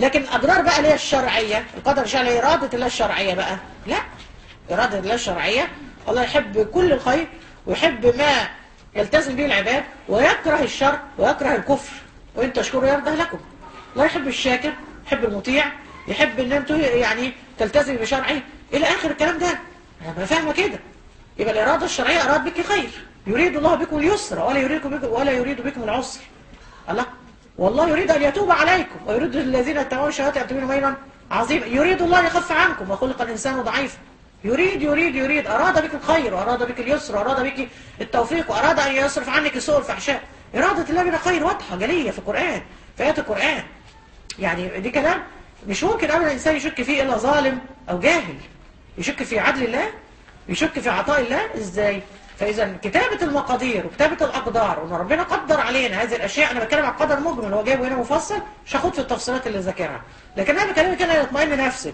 لكن الاضرار بقى اللي هي الشرعيه القدر الشرعي اراده الله الشرعيه بقى لا اراده الله الشرعيه الله يحب كل الخير ويحب ما يلتزم به العباد ويكره الشر ويكره الكفر وان تشكروا يرضى لكم الله يحب الشاكر يحب المطيع يحب ان انتوا يعني تلتزم بشرعه الى اخر الكلام ده انا فاهمه كده يبقى الاراده الشرعيه اراد بك خير يريد الله بكم اليسر ولا يريد بكم ولا يريد بكم العسر الله والله يريد ان يتوب عليكم ويريد الذين اتبعوا الشهوات ان تبينوا ميلا عظيما يريد الله ان يخف عنكم وخلق الانسان ضعيفا يريد يريد يريد اراد بك الخير واراد بك اليسر واراد بك التوفيق واراد ان يصرف عنك السوء والفحشاء اراده الله بنا خير واضحه جليه في القران في ايات القران يعني دي كلام مش ممكن ابدا الانسان يشك فيه الا ظالم او جاهل يشك في عدل الله يشك في عطاء الله ازاي فاذا كتابه المقادير وكتابه الاقدار وان ربنا قدر علينا هذه الاشياء انا بتكلم عن قدر مجمل هو جايبه هنا مفصل مش هاخد في التفصيلات اللي ذاكرها لكن انا بكلمك هنا يطمئن نفسك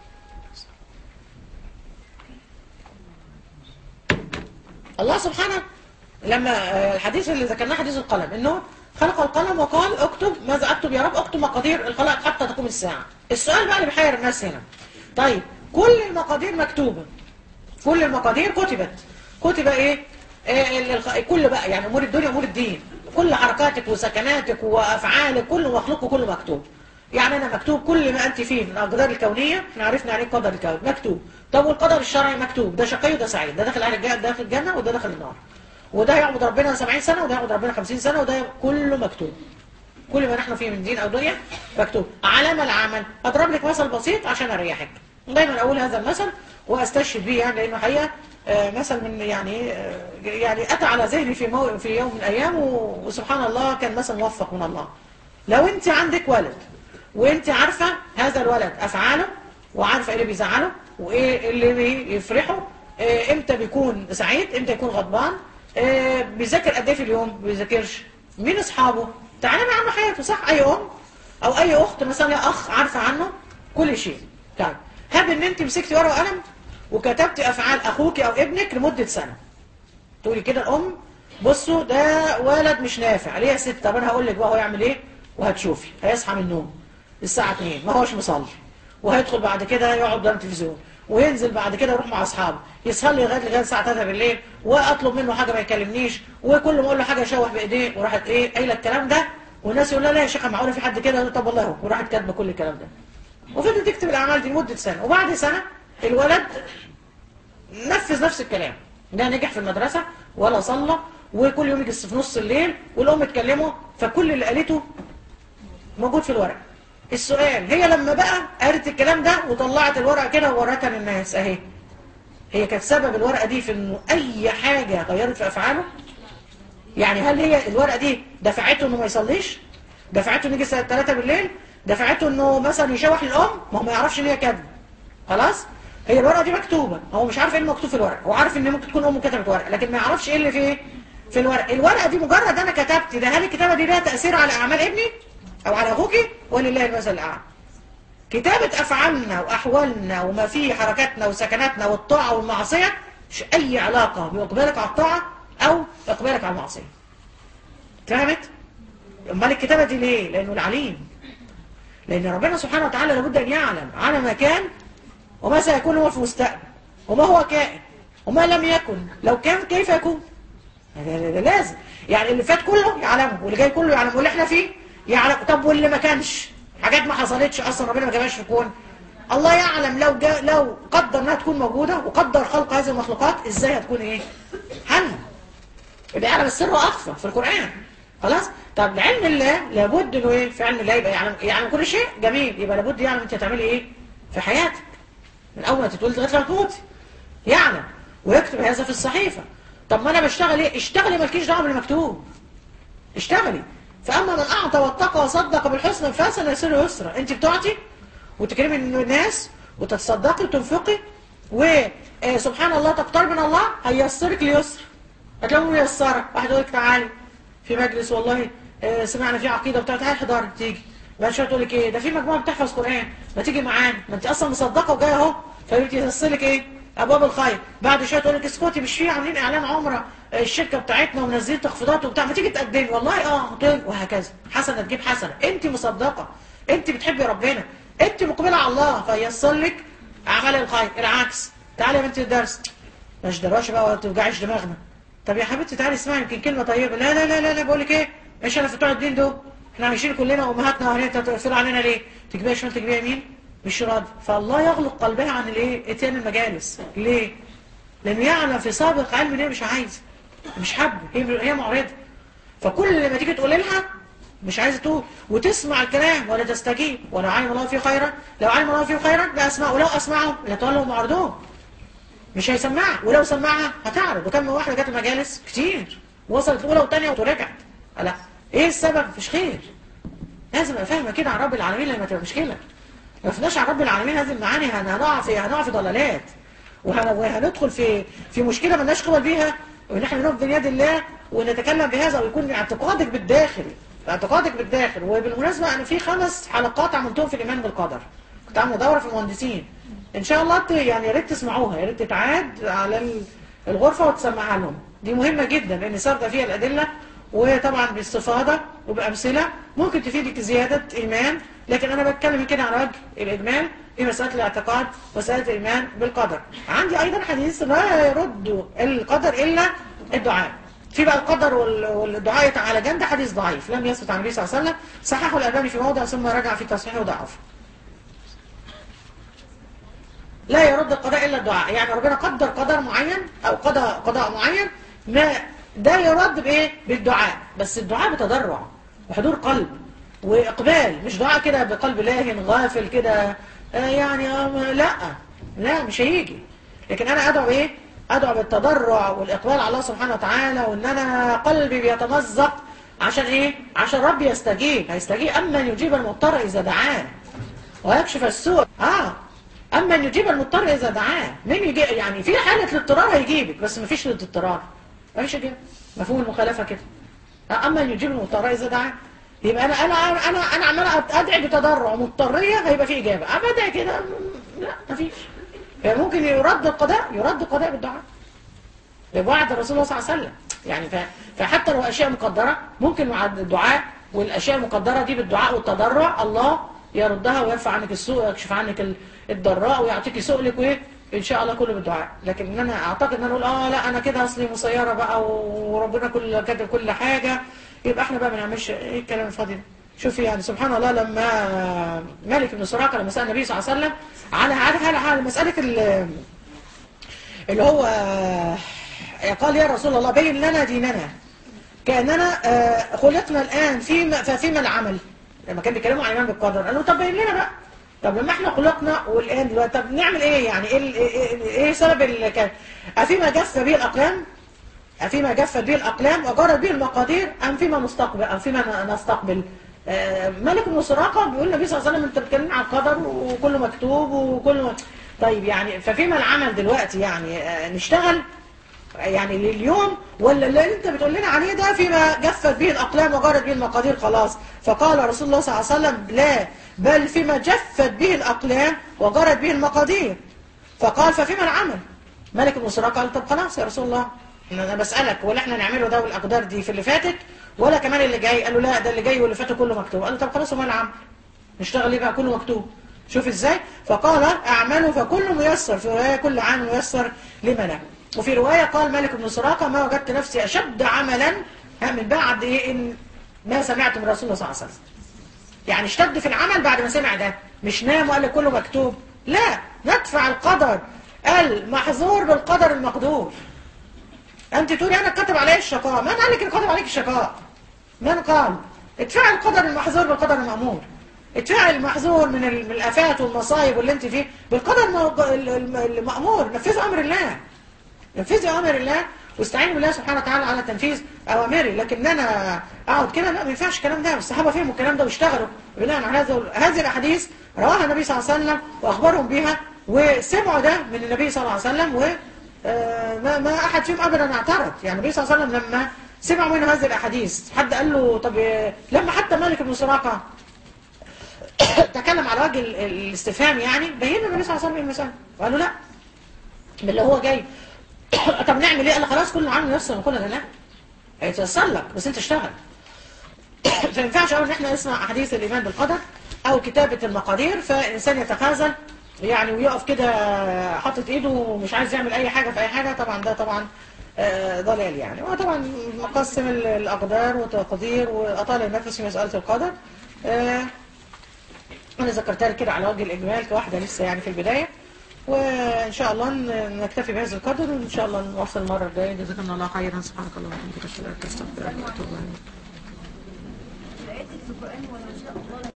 الله سبحانه لما آه، الحديث اللي ذكرناه حديث القلم انه خلق القلم وقال اكتب ماذا اكتب يا رب اكتب مقادير الخلائق حتى تقوم الساعه السؤال بقى اللي بيحير الناس هنا طيب كل المقادير مكتوبه كل المقادير كتبت كتب ايه آه، ال- الخ- كل بقى يعني امور الدنيا امور الدين كل حركاتك وسكناتك وافعالك كله مخلوق وكله مكتوب يعني انا مكتوب كل ما انت فيه من الاقدار الكونيه احنا عرفنا يعني ايه قدر الكون مكتوب طب والقدر الشرعي مكتوب ده شقي وده سعيد ده داخل اهل الجنه ده داخل الجنه وده داخل النار وده يعبد ربنا 70 سنه وده يعبد ربنا 50 سنه وده كله مكتوب كل ما نحن فيه من دين او دنيا مكتوب علامه العمل اضرب لك مثل بسيط عشان اريحك دايما اقول هذا المثل واستشهد به يعني لانه حقيقه آه، مثل من يعني آه، يعني اتى على ذهني في مو في يوم من الايام و- وسبحان الله كان مثل موفق من الله لو انت عندك ولد وانت عارفه هذا الولد افعاله وعارفه ايه اللي بيزعله وايه اللي بيفرحه آه، امتى بيكون سعيد امتى يكون غضبان آه، بيذاكر قد ايه في اليوم ما بيذاكرش مين اصحابه تعلمي عنه حياته صح اي ام او اي اخت مثلا لها اخ عارفه عنه كل شيء طيب هب ان انت مسكتي ورقه وقلم وكتبتي افعال اخوك او ابنك لمده سنه تقولي كده الام بصوا ده ولد مش نافع ليه يا ست طب انا هقول لك بقى هو يعمل ايه وهتشوفي هيصحى من النوم الساعه 2 ما هوش مصلي وهيدخل بعد كده يقعد قدام التلفزيون وينزل بعد كده يروح مع اصحابه يصلي لغايه لغايه الساعه 3 بالليل واطلب منه حاجه ما يكلمنيش وكل ما اقول له حاجه يشوح بايديه وراحت ايه قايله الكلام ده والناس يقول لها لا يا شيخه معقوله في حد كده طب والله هو وراحت كاتبه كل الكلام ده وفضلت تكتب الاعمال دي لمده سنه وبعد سنه الولد نفذ نفس الكلام ده نجح في المدرسة ولا صلى وكل يوم يجي في نص الليل والأم تكلمه فكل اللي قالته موجود في الورق السؤال هي لما بقى قالت الكلام ده وطلعت الورقة كده وورتها للناس اهي هي كانت سبب الورقة دي في انه اي حاجة غيرت في افعاله يعني هل هي الورقة دي دفعته انه ما يصليش دفعته انه يجي الساعة 3 بالليل دفعته انه مثلا يشوح الام ما هو ما يعرفش ان هي كاتبه خلاص هي الورقة دي مكتوبة هو مش عارف ايه اللي مكتوب في الورقة هو عارف ان ممكن تكون امه كتبت ورقة لكن ما يعرفش ايه اللي في ايه في الورقة الورقة دي مجرد انا كتبت ده هل الكتابة دي لها تأثير على اعمال ابني او على اخوكي ولله المثل الاعلى كتابة افعالنا واحوالنا وما فيه حركاتنا وسكناتنا والطاعة والمعصية مش اي علاقة باقبالك على الطاعة او اقبالك على المعصية فهمت؟ امال الكتابة دي ليه؟ لانه العليم لان ربنا سبحانه وتعالى لابد ان يعلم على ما كان وما سيكون هو في المستقبل وما هو كائن وما لم يكن لو كان كيف يكون ده, ده, ده لازم يعني اللي فات كله يعلمه واللي جاي كله يعلمه واللي احنا فيه يعلم طب واللي ما كانش حاجات ما حصلتش اصلا ربنا ما جابهاش في الكون الله يعلم لو جا لو قدر انها تكون موجوده وقدر خلق هذه المخلوقات ازاي هتكون ايه هل يبقى يعلم السر واخفى في القران خلاص طب علم الله لابد انه ايه في علم الله يبقى يعلم يعلم كل شيء جميل يبقى لابد يعلم انت هتعملي ايه في حياتك من اول ما تتولد لغايه ما تموتي يعلم ويكتب هذا في الصحيفه طب ما انا بشتغل ايه اشتغلي مالكيش دعوه بالمكتوب اشتغلي فاما من اعطى واتقى وصدق بالحسنى فسنيسره يسرا انت بتعطي وتكرمي الناس وتتصدقي وتنفقي وسبحان الله تقترب من الله هيسرك ليسر هتلاقيه ميسره واحد يقول لك تعالي في مجلس والله آه، سمعنا فيه عقيده وبتاع تعالي حضري تيجي بعد شويه تقول لك ايه ده في مجموعه بتحفظ قران ما تيجي معانا ما انت اصلا مصدقه وجايه اهو فبتيسر لك ايه ابواب الخير بعد شويه تقول لك اسكتي مش في عاملين اعلان عمره آه، الشركه بتاعتنا ومنزلين تخفيضات وبتاع ما تيجي تقدمي والله اه طيب وهكذا حسنه تجيب حسنه انت مصدقه انت بتحبي ربنا انت مقبله على الله فيسر لك اعمال الخير العكس تعالي يا بنتي الدرس مش دراشه بقى ولا توجعيش دماغنا طب يا حبيبتي تعالي اسمعي يمكن كلمه طيبه لا لا لا لا, لا بقول لك ايه ايش انا في بتوع الدين دول احنا عايشين كلنا امهاتنا واهالينا تقفلوا علينا ليه تجيبيها شمال تجيبيها يمين مش راضي فالله يغلق قلبها عن الايه اتيان المجالس ليه لانه يعلم في سابق علم ان هي مش عايزه مش حابه هي هي معرضه فكل ما تيجي تقول لها مش عايزه تقول وتسمع الكلام ولا تستجيب ولا علم الله فيه خيرا لو علم الله فيه خيرا لا اسمعه ولو اسمعه لتولوا معرضون مش هيسمعها ولو سمعها هتعرض وكم من واحده جت المجالس كتير وصلت الاولى والثانيه ورجعت لا ايه السبب مش خير لازم ابقى فاهمه كده عن رب العالمين لما تبقى مشكله ما فيناش عن رب العالمين هذه المعاني هن- هنقع في هنقع في ضلالات وهن- وهندخل في في مشكله مالناش قبل بيها وان احنا نقف بين يد الله ونتكلم بهذا ويكون اعتقادك بالداخل اعتقادك بالداخل وبالمناسبه انا في خمس حلقات عملتهم في الايمان بالقدر كنت عامله دوره في المهندسين ان شاء الله ت- يعني يا ريت تسمعوها يا ريت تتعاد على ال- الغرفه وتسمعها لهم دي مهمه جدا لان سارده فيها الادله وطبعا باستفاضه وبامثله ممكن تفيدك زياده ايمان لكن انا بتكلم كده على وجه الاجمال في مساله الاعتقاد مساله الايمان بالقدر عندي ايضا حديث لا يرد القدر الا الدعاء في بقى القدر وال- والدعاء على جنب ده حديث ضعيف لم يثبت عن النبي صلى الله عليه وسلم صححه الالباني في موضع ثم رجع في تصحيحه وضعفه لا يرد القضاء الا الدعاء يعني ربنا قدر قدر معين او قضى قضاء معين ما ده يرد بايه بالدعاء بس الدعاء بتضرع وحضور قلب واقبال مش دعاء كده بقلب لاهن غافل كده آه يعني آه لا لا مش هيجي لكن انا ادعو ايه ادعو بالتضرع والاقبال على الله سبحانه وتعالى وان انا قلبي بيتمزق عشان ايه عشان ربي يستجيب هيستجيب اما يجيب المضطر اذا دعاه ويكشف السوء اه اما ان يجيب المضطر اذا دعاه مين يجي يعني في حاله الاضطرار هيجيبك بس ما فيش الاضطرار ما فيش اجابه مفهوم المخالفه كده آه، اما ان يجيب المضطر اذا دعاه يبقى انا انا انا انا عمال ادعي بتضرع مضطريه هيبقى في اجابه اما ادعي كده م- لا ما فيش يعني ممكن يرد القضاء يرد القضاء بالدعاء بوعد الرسول صلى الله عليه وسلم يعني ف... فحتى لو اشياء مقدره ممكن مع الدعاء والاشياء المقدره دي بالدعاء والتضرع الله يردها ويرفع عنك السوء ويكشف عنك ال- الضراء ويعطيك سؤلك وايه ان شاء الله كله بالدعاء لكن ان انا اعتقد ان انا اقول اه لا انا كده اصلي مسيره بقى وربنا كل كاتب كل حاجه يبقى احنا بقى ما نعملش ايه الكلام الفاضي ده شوفي يعني سبحان الله لما مالك بن سراقه لما سال النبي صلى الله عليه وسلم على على على مساله ال- اللي هو قال يا رسول الله بين لنا ديننا كأننا آه، خلقنا الآن فيما ففيما العمل لما كان بيتكلموا عن الإيمان بالقدر قالوا طب بين لنا بقى طب لما احنا خلقنا والآن دلوقتي طب نعمل إيه يعني إيه, ال- إيه, إيه سبب اللي كان أفيما جف به الأقلام أفيما جفت به الأقلام وجرت به المقادير أم فيما نستقبل أم فيما نستقبل آه، ملك بن سراقة بيقول النبي صلى الله عليه وسلم أنت بتتكلم عن القدر وكله مكتوب وكله طيب يعني ففيما العمل دلوقتي يعني آه، نشتغل يعني لليوم ولا اللي انت بتقول لنا عليه ده فيما جفت به الاقلام وجرت به المقادير خلاص فقال رسول الله صلى الله عليه وسلم لا بل فيما جفت به الاقلام وجرت به المقادير فقال ففيما العمل ملك بن سراقه قال طب خلاص يا رسول الله انا بسالك ولا احنا نعمله ده والاقدار دي في اللي فاتت ولا كمان اللي جاي قال له لا ده اللي جاي واللي فات كله مكتوب قال له طب خلاص وما العمل نشتغل ايه بقى كله مكتوب شوف ازاي فقال اعملوا فكل ميسر في روايه كل عام ميسر لما له وفي روايه قال مالك بن سراقه ما وجدت نفسي اشد عملا ها، من بعد ايه ان ما سمعت من رسول الله صلى الله عليه وسلم يعني اشتد في العمل بعد ما سمع ده مش نام وقال لك كله مكتوب لا ندفع القدر المحظور بالقدر المقدور انت تقولي انا كتب علي الشقاء من قال لك ان كتب عليك الشقاء من قال ادفع القدر المحظور بالقدر المأمور ادفع المحظور من ال- من الافات والمصايب واللي انت فيه بالقدر الم- ال- الم- المأمور نفذوا امر الله نفذوا امر الله واستعينوا بالله سبحانه وتعالى على تنفيذ اوامره لكن انا اقعد كده لا ما ينفعش الكلام ده الصحابه فهموا الكلام ده واشتغلوا بناء على هذا هذه الاحاديث رواها النبي صلى الله عليه وسلم واخبرهم بها وسمعوا ده من النبي صلى الله عليه وسلم و آه، ما ما احد فيهم ابدا اعترض يعني النبي صلى الله عليه وسلم لما سمع منه هذه الاحاديث حد قال له طب آه، لما حتى مالك بن سراقه تكلم على وجه ال- ال- الاستفهام يعني بين له النبي صلى الله عليه وسلم المسألة وقال له لا باللي هو جاي طب نعمل ايه قال له خلاص كل عام نفسه ونقول لا هيتيسر لك بس انت اشتغل فما ينفعش اقول ان احنا نسمع احاديث الايمان بالقدر او كتابة المقادير فالانسان يتخاذل يعني ويقف كده حاطط ايده ومش عايز يعمل اي حاجة في اي حاجة طبعا ده طبعا آه، ضلال يعني وطبعا مقسم ال- الاقدار وتقدير واطال النفس في مسألة القدر آه، انا ذكرتها لك كده على وجه الاجمال كواحدة لسه يعني في البداية وان شاء الله ن- نكتفي بهذا القدر وان شاء الله نواصل المرة الجاية جزاكم الله خيرا سبحانك اللهم وبحمدك اشهد ان لا اله الا انت استغفرك واتوب اليك لقيتك في القرآن ولا شاء الله